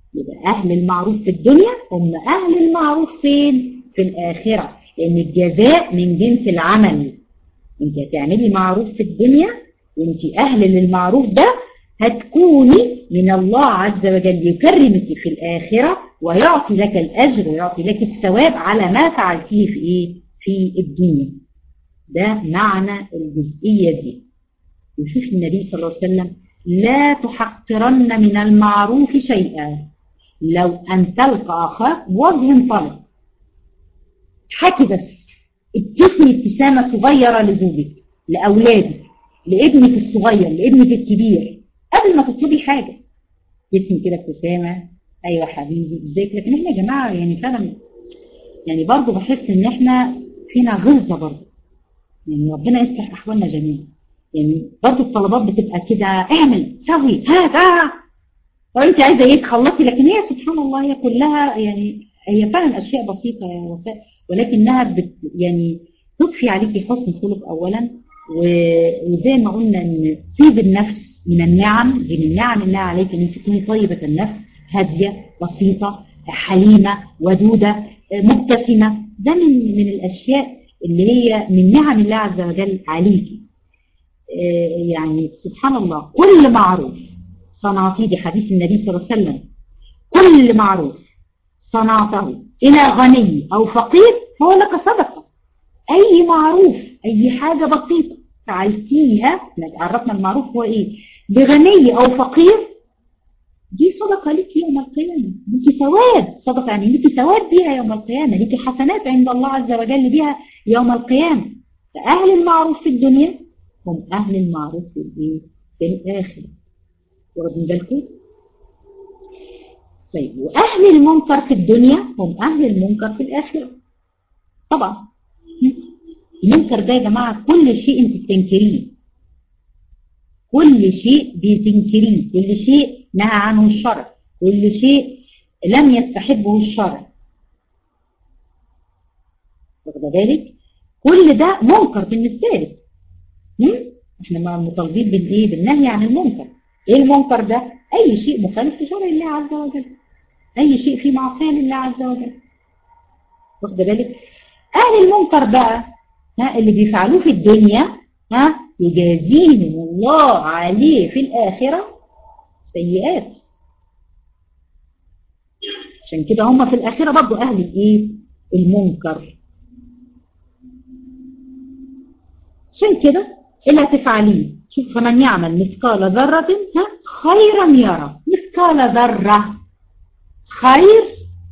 يبقى أهل المعروف في الدنيا هم أهل المعروف فين؟ في الآخرة لأن الجزاء من جنس العمل أنت هتعملي معروف في الدنيا وأنت أهل للمعروف ده هتكوني من الله عز وجل يكرمك في الآخرة ويعطي لك الأجر ويعطي لك الثواب على ما فعلتيه في إيه؟ في الدنيا ده معنى الجزئية دي وشوف النبي صلى الله عليه وسلم لا تحقرن من المعروف شيئا لو أن تلقى أخاك بوجه طلق حكي بس ابتسمي ابتسامة صغيرة لزوجك لأولادك لابنك الصغير لابنك الكبير قبل ما تطلبي حاجة ابتسمي كده ابتسامة أيوة حبيبي ازيك لكن احنا يا جماعة يعني فعلا يعني برضه بحس إن احنا فينا غلظة برضه يعني ربنا يصلح أحوالنا جميعا يعني برضه الطلبات بتبقى كده اعمل سوي هات اه وانت عايزه ايه تخلصي لكن هي سبحان الله هي كلها يعني هي فعلا اشياء بسيطه يا وفاء ولكنها بت يعني تضفي عليكي حسن خلق اولا وزي ما قلنا ان طيب النفس من النعم دي من نعم الله عليك ان انت تكوني طيبه النفس هاديه بسيطه حليمه ودوده مبتسمه ده من من الاشياء اللي هي من نعم الله عز وجل عليكي يعني سبحان الله كل معروف صنعتيه دي حديث النبي صلى الله عليه وسلم كل معروف صنعته إلى غني أو فقير هو لك صدقة أي معروف أي حاجة بسيطة فعلتيها عرفنا المعروف هو إيه لغني أو فقير دي صدقة لك يوم القيامة لك ثواب صدقة يعني لك ثواب بيها يوم القيامة لك حسنات عند الله عز وجل بها يوم القيامة فأهل المعروف في الدنيا هم أهل المعروف في الإيه؟ في الآخرة واخدين بالكم؟ طيب وأهل المنكر في الدنيا هم أهل المنكر في الآخرة طبعا المنكر ده يا جماعة كل شيء أنت بتنكريه كل شيء بتنكريه كل شيء نهى عنه الشرع كل شيء لم يستحبه الشرع واخد بالك كل ده منكر بالنسبة لك احنا مطالبين بالايه بالنهي عن المنكر ايه المنكر ده اي شيء مخالف لشرع الله عز وجل اي شيء فيه معصيه لله عز وجل واخد بالك اهل المنكر بقى ها اللي بيفعلوه في الدنيا ها يجازيهم الله عليه في الاخره سيئات عشان كده هم في الاخره برضه اهل الايه المنكر عشان كده اللي هتفعليه شوف فمن يعمل مثقال ذرة خيرا يرى مثقال ذرة خير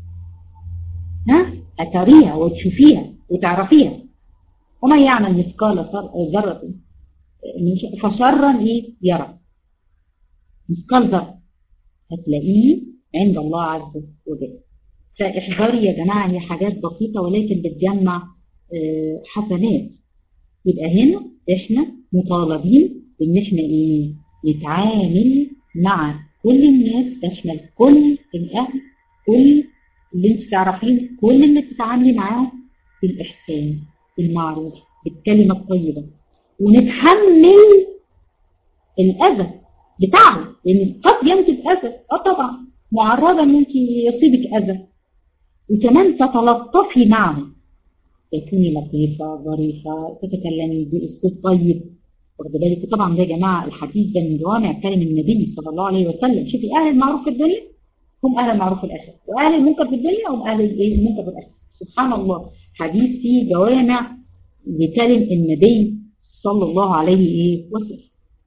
ها هتريها وتشوفيها وتعرفيها ومن يعمل مثقال ذرة فشرا ايه يرى مثقال ذرة هتلاقيه عند الله عز وجل فاحذري يا جماعة هي حاجات بسيطة ولكن بتجمع حسنات يبقى هنا احنا مطالبين ان احنا ايه نتعامل مع كل الناس تشمل كل الاهل كل اللي انت تعرفين كل اللي بتتعاملي معاهم بالاحسان بالمعروف بالكلمه الطيبه ونتحمل الاذى بتاعه لان قد ينتج اذى اه طبعا معرضه ان انت يصيبك اذى وكمان تتلطفي معه تكوني لطيفة ظريفة تتكلمي بأسلوب طيب واخد بالك طبعا ده يا جماعة الحديث ده من جوامع كلام النبي صلى الله عليه وسلم شوفي أهل المعروف في الدنيا هم أهل المعروف في الآخرة وأهل المنكر في الدنيا هم أهل المنكر في الآخرة سبحان الله حديث فيه جوامع لكلم النبي صلى الله عليه وسلم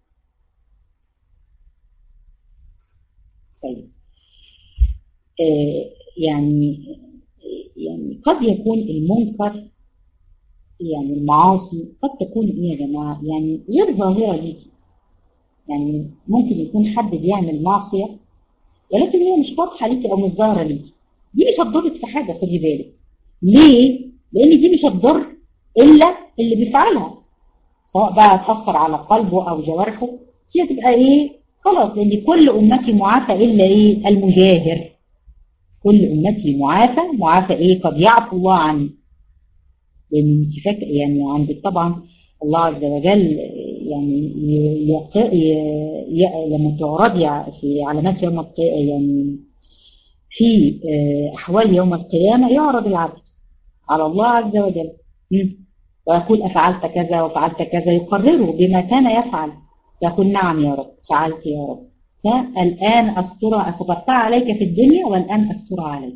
طيب آه يعني يعني قد يكون المنكر يعني المعاصي قد تكون ايه يا جماعه يعني غير ظاهره ليكي يعني ممكن يكون حد بيعمل معصيه ولكن هي مش واضحه ليكي او مش ظاهره ليكي دي مش هتضرك في حاجه خدي بالك ليه؟ لان دي مش هتضر الا اللي بيفعلها سواء بقى تاثر على قلبه او جوارحه دي هتبقى ايه؟ خلاص لان كل امتي معافى الا ايه؟ المجاهر كل امتي معافى معافى ايه؟ قد يعفو الله عني لان انت فاكر يعني عندك طبعا الله عز وجل يعني يق... ي... ي... لما تعرضي في علامات يوم القيامة يعني في أحوال يوم القيامة يعرض العبد على الله عز وجل ويقول أفعلت كذا وفعلت كذا يقرره بما كان يفعل يقول نعم يا رب فعلت يا رب فالآن أستر أسترتها عليك في الدنيا والآن أستر عليك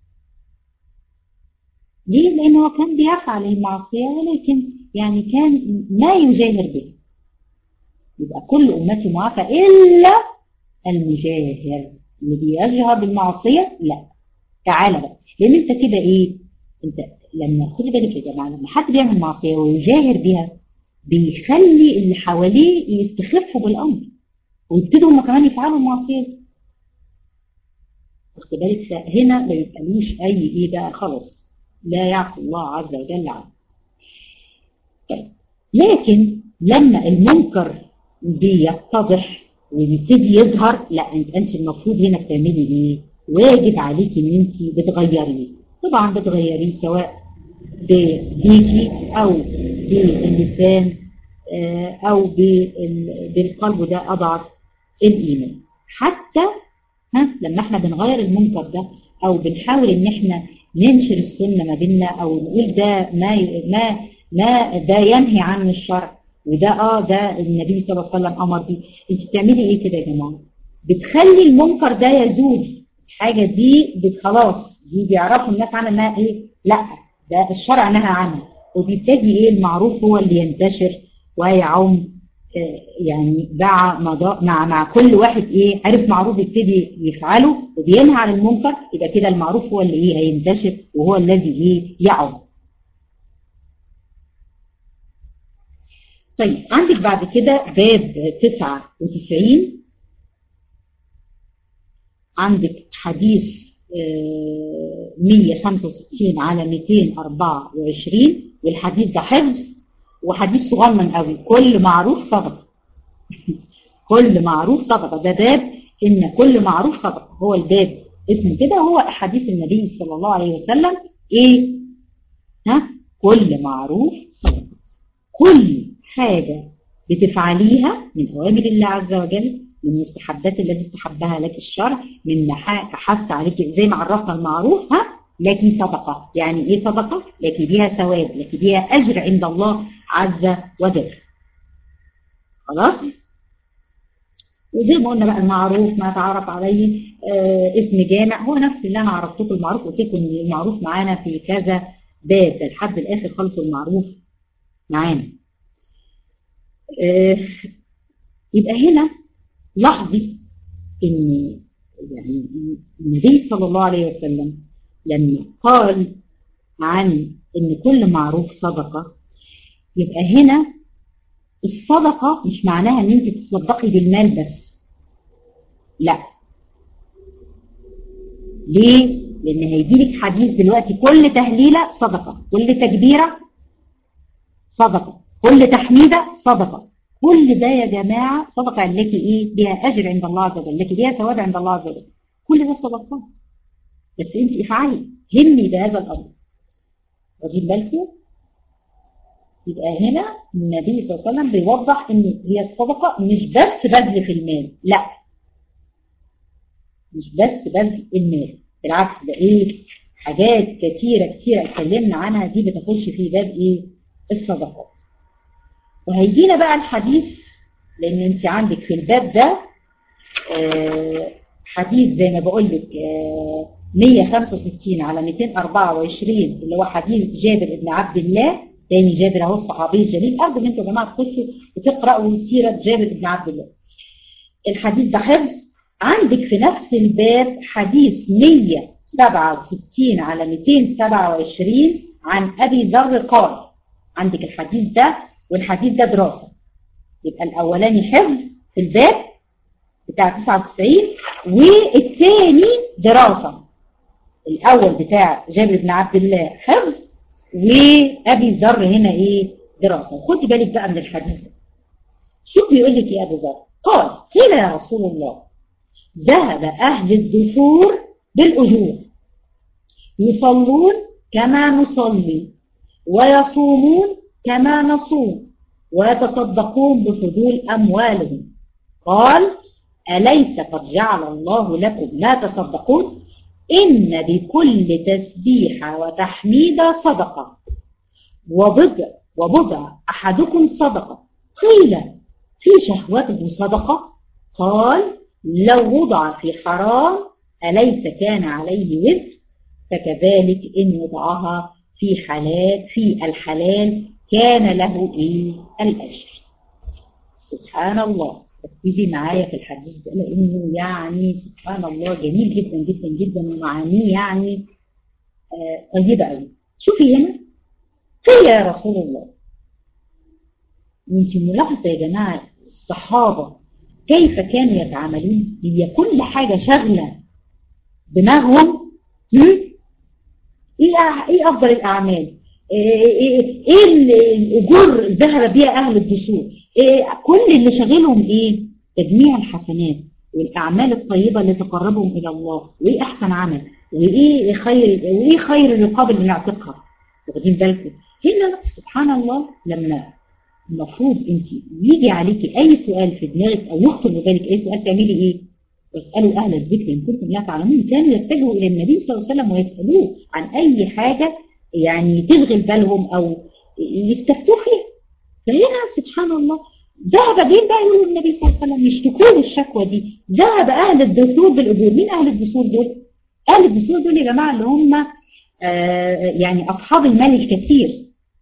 ليه؟ لأنه هو كان بيفعل المعصية ولكن يعني كان ما يجاهر به يبقى كل أمتي معافى إلا المجاهر اللي بيجهر بالمعصية لا تعالى بقى لأن أنت كده إيه؟ أنت لما خدي بالك يا جماعة لما حد بيعمل معصية ويجاهر بيها بيخلي اللي حواليه يستخفوا بالأمر ويبتدوا هم كمان يفعلوا المعصية دي واخد بالك فهنا ما يبقالوش أي إيه بقى خلاص لا يعصي الله عز وجل عنه طيب لكن لما المنكر بيتضح ويبتدي يظهر لا انت انت المفروض هنا بتعملي ايه؟ واجب عليكي ان انت بتغيريه طبعا بتغيريه سواء بايديكي او باللسان او بالقلب وده اضعف الايمان حتى ها لما احنا بنغير المنكر ده او بنحاول ان احنا ننشر السنه ما بيننا او نقول ده ما ما ما ده ينهي عن الشرع وده اه ده النبي صلى الله عليه وسلم امر بيه انت بتعملي ايه كده يا جماعه بتخلي المنكر ده يزول الحاجه دي خلاص دي بيعرفوا الناس عنها انها ايه لا ده الشرع نهى عنها وبيبتدي ايه المعروف هو اللي ينتشر ويعم يعني مع مع مع كل واحد ايه عرف معروف يبتدي يفعله وبينهى عن المنكر يبقى كده المعروف هو اللي ايه هينتشر وهو الذي ايه يعم طيب عندك بعد كده باب 99 عندك حديث 165 على 224 والحديث ده حفظ وحديث صغنن قوي كل معروف صدقه كل معروف صدقه ده باب ان كل معروف صدقه هو الباب اسمه كده هو حديث النبي صلى الله عليه وسلم ايه ها كل معروف صدقه كل حاجه بتفعليها من اوامر الله عز وجل من المستحبات التي استحبها لك الشرع من حث عليك زي ما عرفنا المعروف ها لك صدقة يعني ايه صدقة لك بيها ثواب لك بيها اجر عند الله عز وجل خلاص وزي ما قلنا بقى المعروف ما تعرف عليه آه اسم جامع هو نفس اللي انا عرفته لكم المعروف قلت لكم المعروف معانا في كذا باب لحد الاخر خلصوا المعروف معانا آه يبقى هنا لاحظي ان يعني النبي صلى الله عليه وسلم لما قال عن ان كل معروف صدقه يبقى هنا الصدقه مش معناها ان انت تصدقي بالمال بس لا ليه لان هيجي لك حديث دلوقتي كل تهليله صدقه كل تكبيره صدقه كل تحميده صدقه كل ده يا جماعه صدقه لك ايه بها اجر عند الله عز وجل لك بها ثواب عند الله عز وجل كل ده صدقات بس انت افعلي همي بهذا الامر واخدين بالكم يبقى هنا النبي صلى الله عليه وسلم بيوضح ان هي الصدقه مش بس بذل في المال لا مش بس بذل المال بالعكس ده ايه حاجات كتيره كتيره اتكلمنا عنها دي بتخش في باب ايه الصدقات وهيجينا بقى الحديث لان انت عندك في الباب ده آه حديث زي ما بقول لك آه 165 على 224 اللي هو حديث جابر بن عبد الله تاني جابر اهو الصحابي الجليل ارجو ان انتوا يا جماعه تخشوا وتقراوا سيره جابر بن عبد الله. الحديث ده حفظ عندك في نفس الباب حديث 167 على 227 عن ابي ذر قال عندك الحديث ده والحديث ده دراسه يبقى الاولاني حفظ في الباب بتاع 99 والثاني دراسه الاول بتاع جابر بن عبد الله حفظ وابي ذر هنا ايه دراسه خدي بالك بقى من الحديث ده شوف بيقول لك يا ابو ذر قال قيل يا رسول الله ذهب اهل الدثور بالاجور يصلون كما نصلي ويصومون كما نصوم ويتصدقون بفضول اموالهم قال اليس قد جعل الله لكم ما تصدقون إن بكل تسبيحة وتحميدة صدقة وبضع وبضع أحدكم صدقة قيل في شهوته صدقة قال لو وضع في حرام أليس كان عليه وزر فكذلك إن وضعها في حلال في الحلال كان له إيه الأجر سبحان الله ركزي معايا في الحديث ده لأنه يعني سبحان الله جميل جدا جدا جدا ومعانيه يعني آه طيبة قوي شوفي هنا قيل يا رسول الله انت ملاحظة يا جماعة الصحابة كيف كانوا يتعاملون هي كل حاجة شغلة دماغهم ايه ايه افضل الاعمال ايه, إيه الاجور ذهب بها اهل الدثور إيه كل اللي شاغلهم ايه تجميع الحسنات والاعمال الطيبه اللي تقربهم الى الله وايه احسن عمل وايه خير وايه خير الرقاب اللي نعتقها واخدين بالكم هنا سبحان الله لما المفروض انت يجي عليكي اي سؤال في دماغك او يخطر ببالك اي سؤال تعملي ايه؟ واسالوا اهل الذكر ان كنتم لا تعلمون كانوا يتجهوا الى النبي صلى الله عليه وسلم ويسالوه عن اي حاجه يعني تشغل بالهم او يستفتوا فيها فهنا سبحان الله ذهب جين بقى يقولوا النبي صلى الله عليه وسلم يشتكوا له الشكوى دي ذهب اهل الدثور بالاجور مين اهل الدثور دول؟ اهل الدثور دول يا جماعه اللي هم آه يعني اصحاب المال الكثير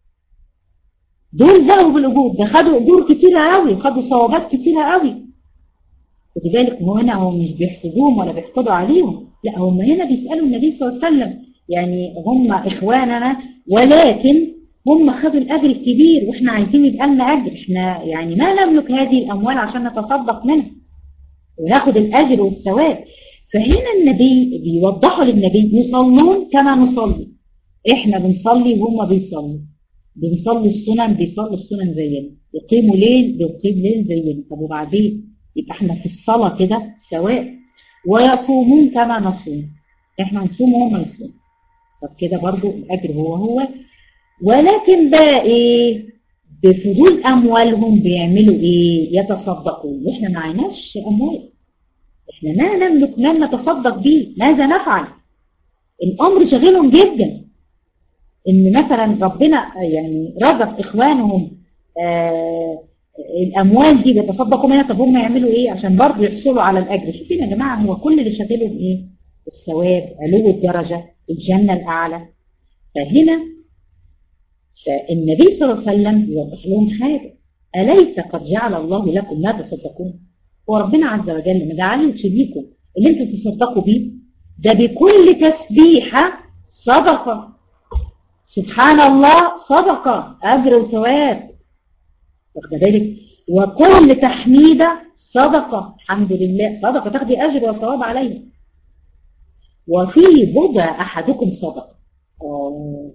دول ذهبوا بالاجور ده خدوا اجور كتيره قوي خدوا صوابات كتيره قوي خدي بالك هو هنا هو مش بيحسدوهم ولا بيحقدوا عليهم لا هم هنا بيسالوا النبي صلى الله عليه وسلم يعني هم اخواننا ولكن هم خدوا الاجر الكبير واحنا عايزين يبقى لنا اجر احنا يعني ما نملك هذه الاموال عشان نتصدق منها وناخد الاجر والثواب فهنا النبي بيوضحوا للنبي يصلون كما نصلي احنا بنصلي وهم بيصلوا بنصلي السنن بيصلوا السنن زينا يقيموا ليل بيقيم ليل زينا طب وبعدين يبقى احنا في الصلاه كده سواء ويصومون كما نصوم احنا نصوم وهم يصوموا طب كده برضو الاجر هو هو ولكن بقى ايه بفضول اموالهم بيعملوا ايه يتصدقون واحنا ما عيناش اموال احنا ما نملك ما نتصدق به ماذا نفعل الامر شاغلهم جدا ان مثلا ربنا يعني رزق اخوانهم آه الاموال دي بيتصدقوا منها طب هم يعملوا ايه عشان برضه يحصلوا على الاجر شوفين يا جماعه هو كل اللي شاغلهم ايه الثواب علو الدرجه الجنه الاعلى فهنا فالنبي صلى الله عليه وسلم يوضح لهم حاجه اليس قد جعل الله لكم ما تصدقون وربنا عز وجل ما جعلش ليكم اللي انتوا تصدقوا بيه ده بكل تسبيحه صدقه سبحان الله صدقه اجر وثواب واخد بالك وكل تحميده صدقه الحمد لله صدقه تاخدي اجر وثواب عليها وفي بضع احدكم صدقه أوه.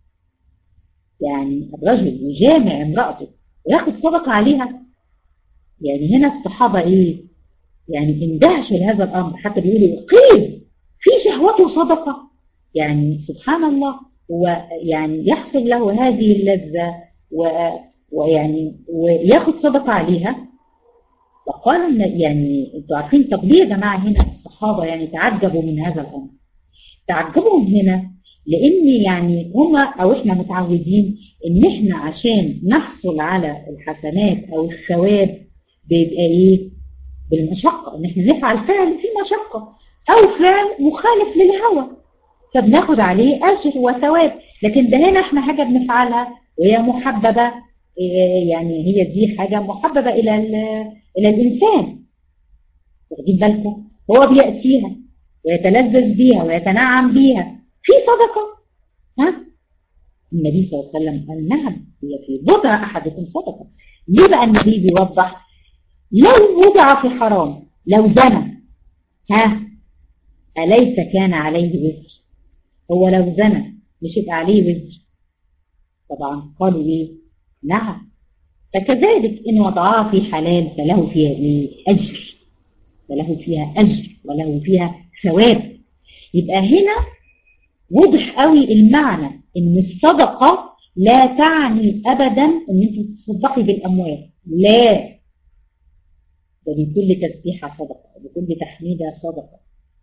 يعني الرجل يجامع امرأته وياخد صدقة عليها يعني هنا الصحابة ايه يعني اندهشوا لهذا الامر حتى بيقولوا قيل في شهوته صدقة يعني سبحان الله ويعني يحصل له هذه اللذة و ويعني وياخد صدقة عليها فقال يعني انتوا عارفين طب ليه يا جماعه هنا الصحابه يعني تعجبوا من هذا الامر؟ تعجبهم هنا لان يعني هما او احنا متعودين ان احنا عشان نحصل على الحسنات او الثواب بيبقى ايه؟ بالمشقه ان احنا نفعل فعل في مشقه او فعل مخالف للهوى فبناخد عليه اجر وثواب لكن ده هنا احنا حاجه بنفعلها وهي محببه يعني هي دي حاجه محببه الى الى الانسان واخدين بالكم هو بياتيها ويتلذذ بيها ويتنعم بيها في صدقه ها النبي صلى الله عليه وسلم قال نعم هي في بضع احدكم صدقه ليه بقى النبي بيوضح لو وضع في حرام لو زنى ها اليس كان عليه وزر هو لو زنى مش يبقى عليه وزر طبعا قالوا ايه نعم فكذلك إن وضعها في حلال فله فيها إيه؟ أجر فله فيها أجر وله فيها ثواب يبقى هنا وضح قوي المعنى إن الصدقة لا تعني أبدا إن أنت تصدقي بالأموال لا ده بكل تسبيحة صدقة بكل تحميدة صدقة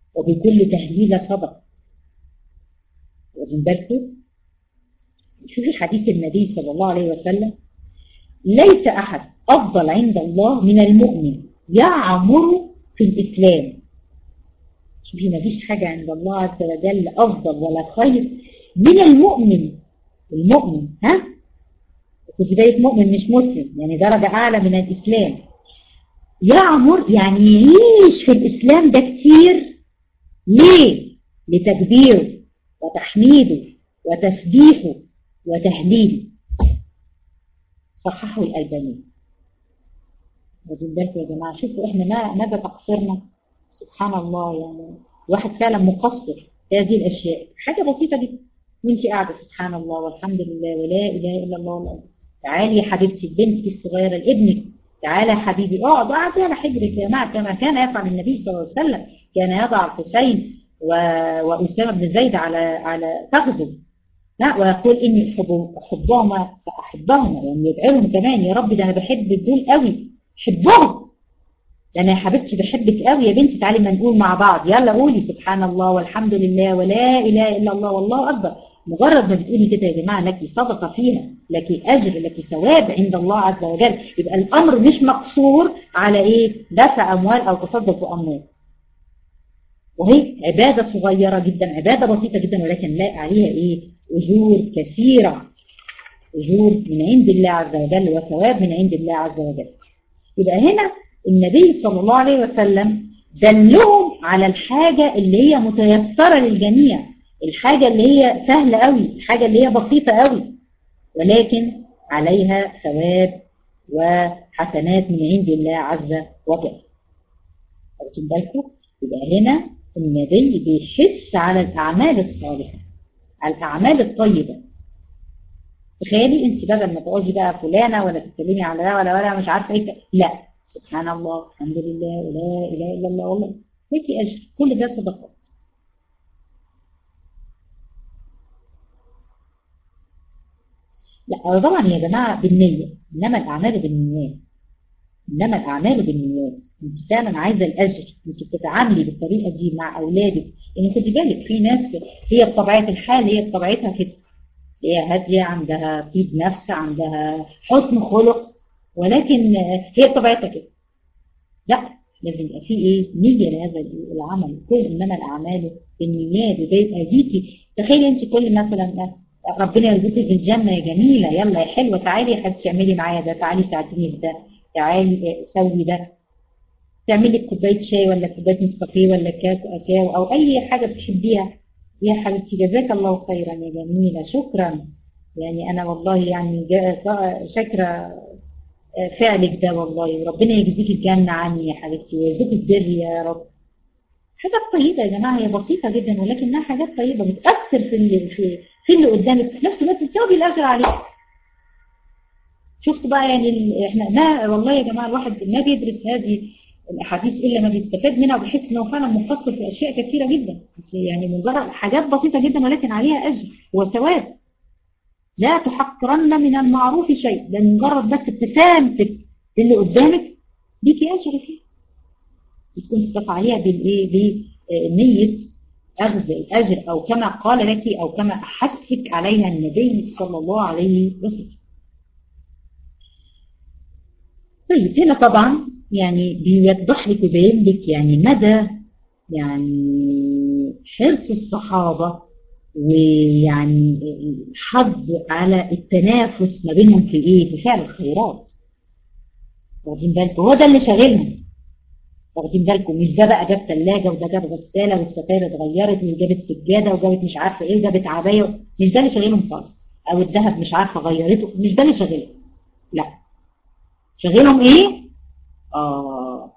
وبكل تهليلة صدق واخدين بالكم شوفي حديث النبي صلى الله عليه وسلم ليس أحد أفضل عند الله من المؤمن يعمر في الإسلام شوفي ما فيش حاجة عند الله عز وجل أفضل ولا خير من المؤمن المؤمن ها خدي بالك مؤمن مش مسلم يعني درجة أعلى من الإسلام يعمر يعني يعيش في الإسلام ده كتير ليه؟ لتكبيره وتحميده وتسبيحه وتهليله صححه الألباني واخدين بالكم يا جماعة شوفوا احنا ما ماذا تقصيرنا سبحان الله يعني الواحد فعلا مقصر في هذه الأشياء حاجة بسيطة جدا وانت قاعدة سبحان الله والحمد لله ولا إله إلا الله والله تعالي يا حبيبتي بنتك الصغيرة لابنك تعالى يا حبيبي اقعد اقعد على حجرك يا جماعة كما كان يفعل النبي صلى الله عليه وسلم كان يضع الحسين و... وأسامة بن زيد على على تغزل لا ويقول إني أحب أحبهما فأحبهما يعني يدعي لهم كمان يا رب ده أنا بحب دول قوي حبهم ده أنا يا حبيبتي بحبك قوي يا بنتي تعالي ما نقول مع بعض يلا قولي سبحان الله والحمد لله ولا إله إلا الله والله أكبر مجرد ما بتقولي كده يا جماعة لك صدقة فيها لك أجر لك ثواب عند الله عز وجل يبقى الأمر مش مقصور على إيه دفع أموال أو تصدق بأموال وهي عبادة صغيرة جدا عبادة بسيطة جدا ولكن لا عليها إيه أجور كثيرة أجور من عند الله عز وجل وثواب من عند الله عز وجل يبقى هنا النبي صلى الله عليه وسلم دلهم على الحاجة اللي هي متيسرة للجميع الحاجة اللي هي سهلة قوي الحاجة اللي هي بسيطة قوي ولكن عليها ثواب وحسنات من عند الله عز وجل واخدين بالكم يبقى هنا النبي بيحس على الأعمال الصالحة على الأعمال الطيبة تخيلي انت بدل ما تقعدي بقى فلانة ولا تتكلمي على ده ولا ولا مش عارفة ايه لا سبحان الله الحمد لله ولا إله إلا الله والله لك أجر كل ده صدقات لا طبعا يا جماعة بالنية إنما الأعمال بالنيات إنما الأعمال بالنيات أنت فعلا عايزة الأجر أنت بتتعاملي بالطريقة دي مع أولادك يعني خدي بالك في ناس هي بطبيعة الحال هي بطبيعتها كده هي هادية عندها طيب نفس عندها حسن خلق ولكن هي بطبيعتها كده لا لازم يبقى في ايه نية لهذا العمل كل انما الاعمال بالنيات وده يبقى ليكي تخيلي انت كل مثلا ربنا يرزقك في الجنة يا جميلة يلا يا حلوة تعالي يا حبيبتي اعملي معايا ده تعالي ساعديني في ده تعالي سوي ده تعملي كوباية شاي ولا كوباية نسكافيه ولا كاكاو أو أي حاجة بتحبيها يا حبيبتي جزاك الله خيرا يا جميلة شكرا يعني أنا والله يعني شاكرة فعلك ده والله وربنا يجزيك الجنة عني يا حبيبتي ويرزقك البر يا رب حاجات طيبة يا جماعة هي بسيطة جدا ولكنها حاجات طيبة بتأثر في اللي في, في اللي قدامك في نفس الوقت بتاخدي الأجر عليها شفت بقى يعني احنا ما والله يا جماعة الواحد ما بيدرس هذه الاحاديث الا ما بيستفاد منها وبيحس انه فعلا مقصر في اشياء كثيره جدا يعني مجرد حاجات بسيطه جدا ولكن عليها اجر وثواب لا تحقرن من المعروف شيء ده مجرد بس ابتسامتك اللي قدامك ليكي اجر فيه تكون تفعليها بالايه بنيه اخذ الاجر او كما قال لك او كما احثك عليها النبي صلى الله عليه وسلم طيب هنا طبعا يعني بيوضح لك ويبين لك يعني مدى يعني حرص الصحابة ويعني الحظ على التنافس ما بينهم في ايه؟ في فعل الخيرات. واخدين بالكم هو ده اللي شاغلهم. واخدين بالكم مش ده بقى جاب ثلاجة وده جاب غسالة والستاير اتغيرت وجابت سجادة وجابت مش عارفة ايه وجابت عباية مش ده اللي شاغلهم خالص. أو الذهب مش عارفة غيرته مش ده اللي شاغلهم. لا. شاغلهم ايه؟ آه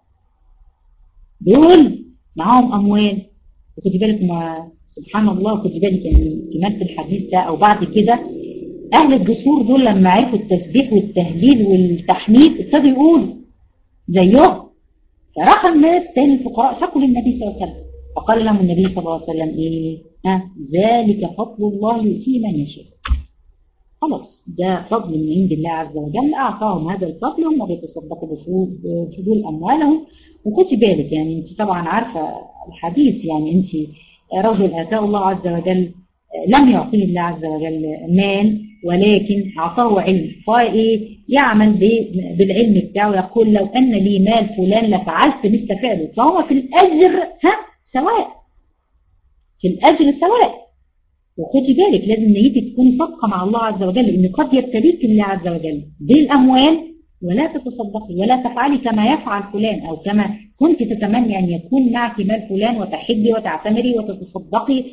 دول معاهم أموال وخدي بالك ما سبحان الله خدي بالك يعني كمان في الحديث ده أو بعد كده أهل الجسور دول لما عرفوا التسبيح والتهليل والتحميد ابتدوا يقولوا زيهم فراح الناس تاني الفقراء شكوا للنبي صلى الله عليه وسلم فقال لهم النبي صلى الله عليه وسلم إيه ها ذلك فضل الله يؤتيه من يشاء خلاص ده فضل من عند الله عز وجل اعطاهم هذا الفضل هم بيتصدقوا بفضول اموالهم وخدي بالك يعني انت طبعا عارفه الحديث يعني انت رجل اتاه الله عز وجل لم يعطيه الله عز وجل مال ولكن اعطاه علم فايه يعمل بالعلم بتاعه يقول لو ان لي مال فلان لفعلت مثل فعله فهو في الاجر ها سواء في الاجر سواء وخدي بالك لازم نيتك تكوني صادقه مع الله عز وجل لان قد يبتليك الله عز وجل بالاموال ولا تتصدقي ولا تفعلي كما يفعل فلان او كما كنت تتمني ان يكون معك مال فلان وتحجي وتعتمري وتتصدقي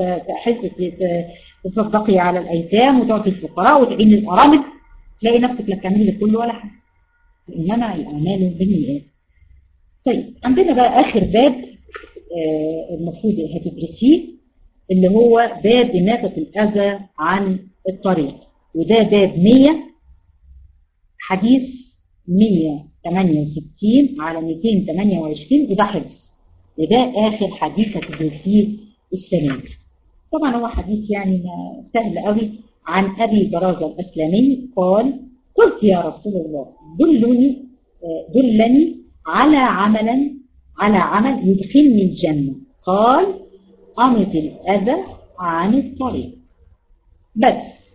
وتتصدقي على الايتام وتعطي الفقراء وتعين الارامل تلاقي نفسك لا بتعملي ده كله ولا حاجه انما الاعمال بالنيات طيب عندنا بقى اخر باب آه المفروض هتدرسيه اللي هو باب إماتة الأذى عن الطريق وده باب 100 حديث 168 على 228 وده حفظ وده آخر حديث هتدرسيه السنة طبعا هو حديث يعني سهل قوي عن أبي برازة الأسلمي قال قلت يا رسول الله دلني دلني على عملا على عمل يدخلني الجنة قال أمط الأذى عن الطريق بس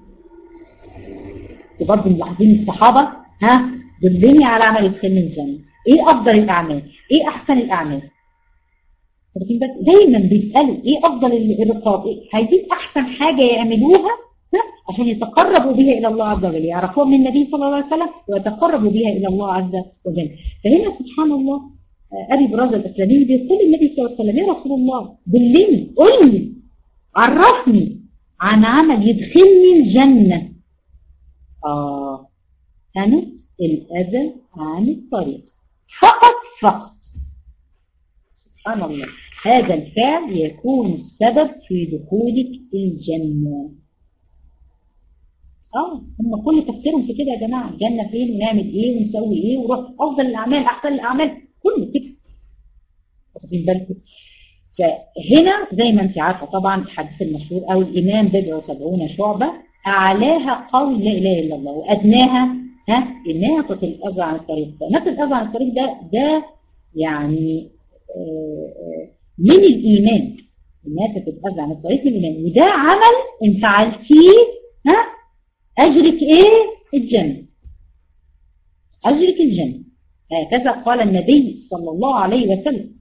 برضه ملاحظين الصحابة ها دلني على عمل يدخلني الجنة ايه افضل الاعمال ايه احسن الاعمال دايما بيسالوا ايه افضل الرقاب إيه؟ عايزين احسن حاجه يعملوها ها؟ عشان يتقربوا بها الى الله عز وجل يعرفوها من النبي صلى الله عليه وسلم ويتقربوا بها الى الله عز وجل فهنا سبحان الله ابي برازه الاسلامي بيقول النبي صلى الله عليه وسلم يا رسول الله دلني قل لي عرفني عن عمل يدخلني الجنه اه انا الاذى عن الطريق فقط فقط سبحان الله هذا الفعل يكون السبب في دخولك الجنه اه هم كل تفكيرهم في كده يا جماعه الجنه فين ونعمل ايه ونسوي ايه ونروح افضل الاعمال احسن الاعمال كله كده واخدين بالكم فهنا زي ما انت عارفه طبعا الحديث المشهور او الايمان بضع وسبعون شعبه اعلاها قول لا اله الا الله وادناها ها اماطه الاذى عن الطريق ده اماطه الاذى عن الطريق ده ده يعني من الايمان اماطه الاذى عن الطريق من الايمان وده عمل ان فعلتيه ها اجرك ايه الجنه اجرك الجنه هكذا قال النبي صلى الله عليه وسلم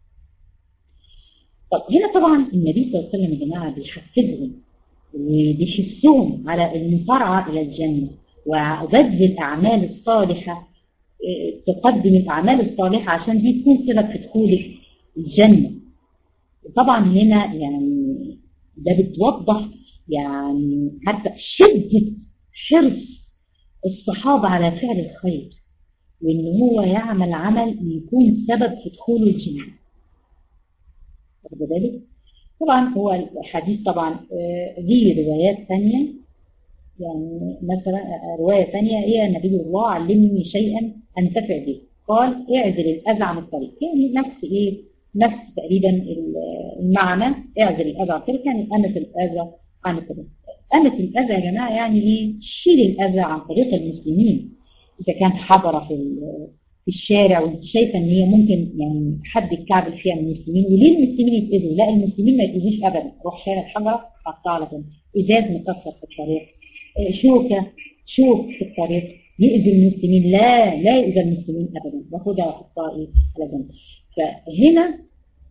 طب هنا طبعا النبي صلى الله عليه وسلم يا جماعه بيحفزهم وبيحسهم على المسارعه الى الجنه وبذل الاعمال الصالحه تقدم الاعمال الصالحه عشان دي تكون سبب في دخولك الجنه طبعا هنا يعني ده بتوضح يعني حتى شده حرص الصحابه على فعل الخير وان هو يعمل عمل يكون سبب في دخوله الجنه واخد بالك طبعا هو الحديث طبعا ليه روايات ثانيه يعني مثلا روايه ثانيه هي نبي الله علمني شيئا انتفع به قال اعزل الاذى عن الطريق يعني نفس ايه نفس تقريبا المعنى اعزل الاذى عن الطريق يعني امت الاذى عن الطريق امت الاذى يا جماعه يعني ايه شيل الاذى عن طريق المسلمين اذا كانت حضره في في الشارع وانت شايفه ان هي ممكن يعني حد يتكعبل فيها من المسلمين وليه المسلمين يتاذوا؟ لا المسلمين ما يتاذوش ابدا روح شارع الحجره حطها على جنب ازاز مكسر في الطريق شوكه شوك في الطريق يؤذي المسلمين لا لا يؤذي المسلمين ابدا باخدها واحطها ايه على جنب فهنا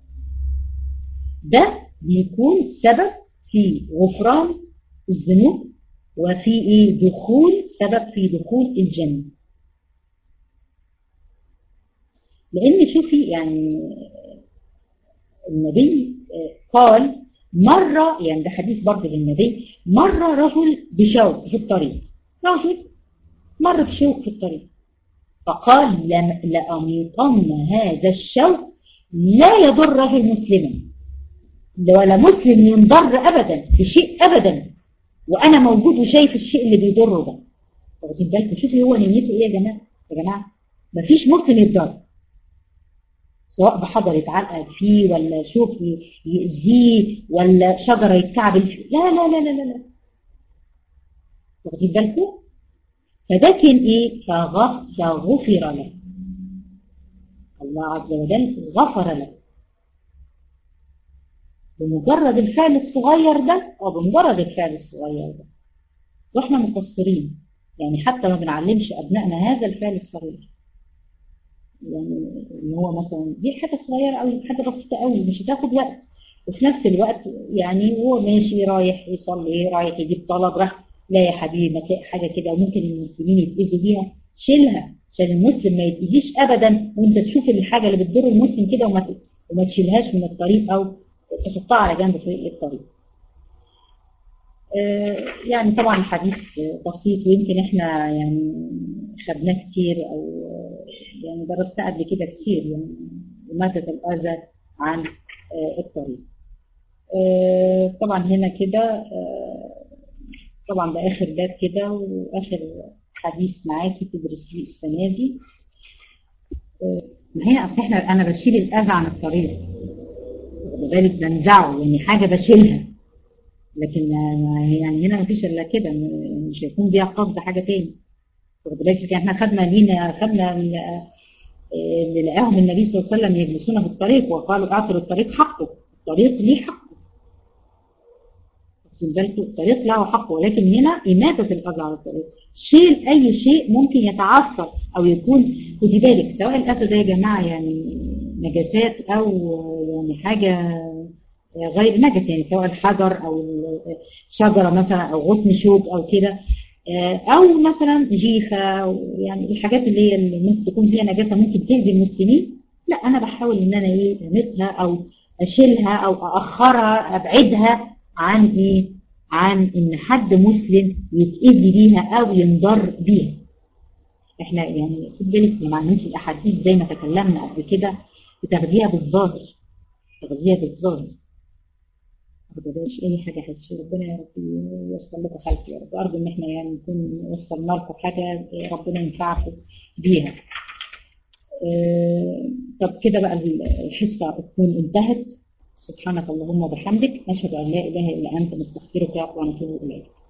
ده بيكون سبب في غفران الذنوب وفي ايه دخول سبب في دخول الجنه لان شوفي يعني النبي قال مرة يعني ده حديث برضه للنبي مرة رجل بشوك في الطريق رجل مر بشوك في الطريق فقال لأميطن هذا الشوك لا يضر رجل مسلما ولا مسلم ينضر أبدا بشيء أبدا وأنا موجود وشايف الشيء اللي بيضره ده واخدين بالكم شوفي هو نيته إيه يا جماعة يا جماعة مفيش مسلم يتضر سواء بحجر يتعلق فيه ولا شوك يأذيه ولا شجرة يتكعبل فيه لا لا لا لا لا, لا. واخدين بالكم فده كان ايه فغف فغفر له الله عز وجل غفر له بمجرد الفعل الصغير ده او بمجرد الفعل الصغير ده واحنا مقصرين يعني حتى ما بنعلمش ابنائنا هذا الفعل الصغير يعني ان هو مثلا دي حاجه صغيره قوي حاجه بسيطه قوي مش هتاخد وقت وفي نفس الوقت يعني هو ماشي رايح يصلي رايح يجيب طلب راح لا يا حبيبي ما تلاقي حاجه كده وممكن المسلمين يتاذوا بيها شيلها عشان المسلم ما يتاذيش ابدا وانت تشوف الحاجه اللي بتضر المسلم كده وما وما تشيلهاش من الطريق او تحطها على جنب في الطريق. آه يعني طبعا الحديث بسيط ويمكن احنا يعني خدناه كتير او يعني درسناه قبل كده كتير يعني إماتة الأذى عن آه الطريق. آه طبعا هنا كده طبعا ده آخر باب كده وآخر حديث معاكي تدرسيه السنة دي. ما هي أصل احنا أنا بشيل الأذى عن الطريق. بالك بنزعه يعني حاجة بشيلها. لكن يعني هنا مفيش إلا كده مش هيكون بيها قصد حاجة تاني. بالك احنا خدنا لينا خدنا اللي لقاهم النبي صلى الله عليه وسلم يجلسون في الطريق وقالوا اعطوا الطريق حقه الطريق ليه حقه واخدين بالكم الطريق له حقه ولكن هنا إماتة الأذى على الطريق شيل أي شيء ممكن يتعثر أو يكون خدي بالك سواء الأذى ده يا جماعة يعني نجاسات أو يعني حاجة غير نجس يعني سواء الحجر أو شجرة مثلا أو غصن شوك أو كده او مثلا جيفه يعني الحاجات اللي هي اللي ممكن تكون فيها نجاسه ممكن تاذي المسلمين لا انا بحاول ان انا ايه امتها او اشيلها او اخرها ابعدها عن ايه عن ان حد مسلم يتاذي بيها او ينضر بيها احنا يعني خد بالك ما معنيش الاحاديث زي ما تكلمنا قبل كده بتاخديها بالظاهر تاخديها بالظاهر ما تقدرش اي حاجه حتى ربنا يا رب يوصل لكم خلق يا رب ارجو ان احنا يعني نكون وصلنا لكم حاجه ربنا ينفعكم بيها أه طب كده بقى الحصه تكون انتهت سبحانك اللهم وبحمدك نشهد ان لا اله الا انت نستغفرك ونتوب اليك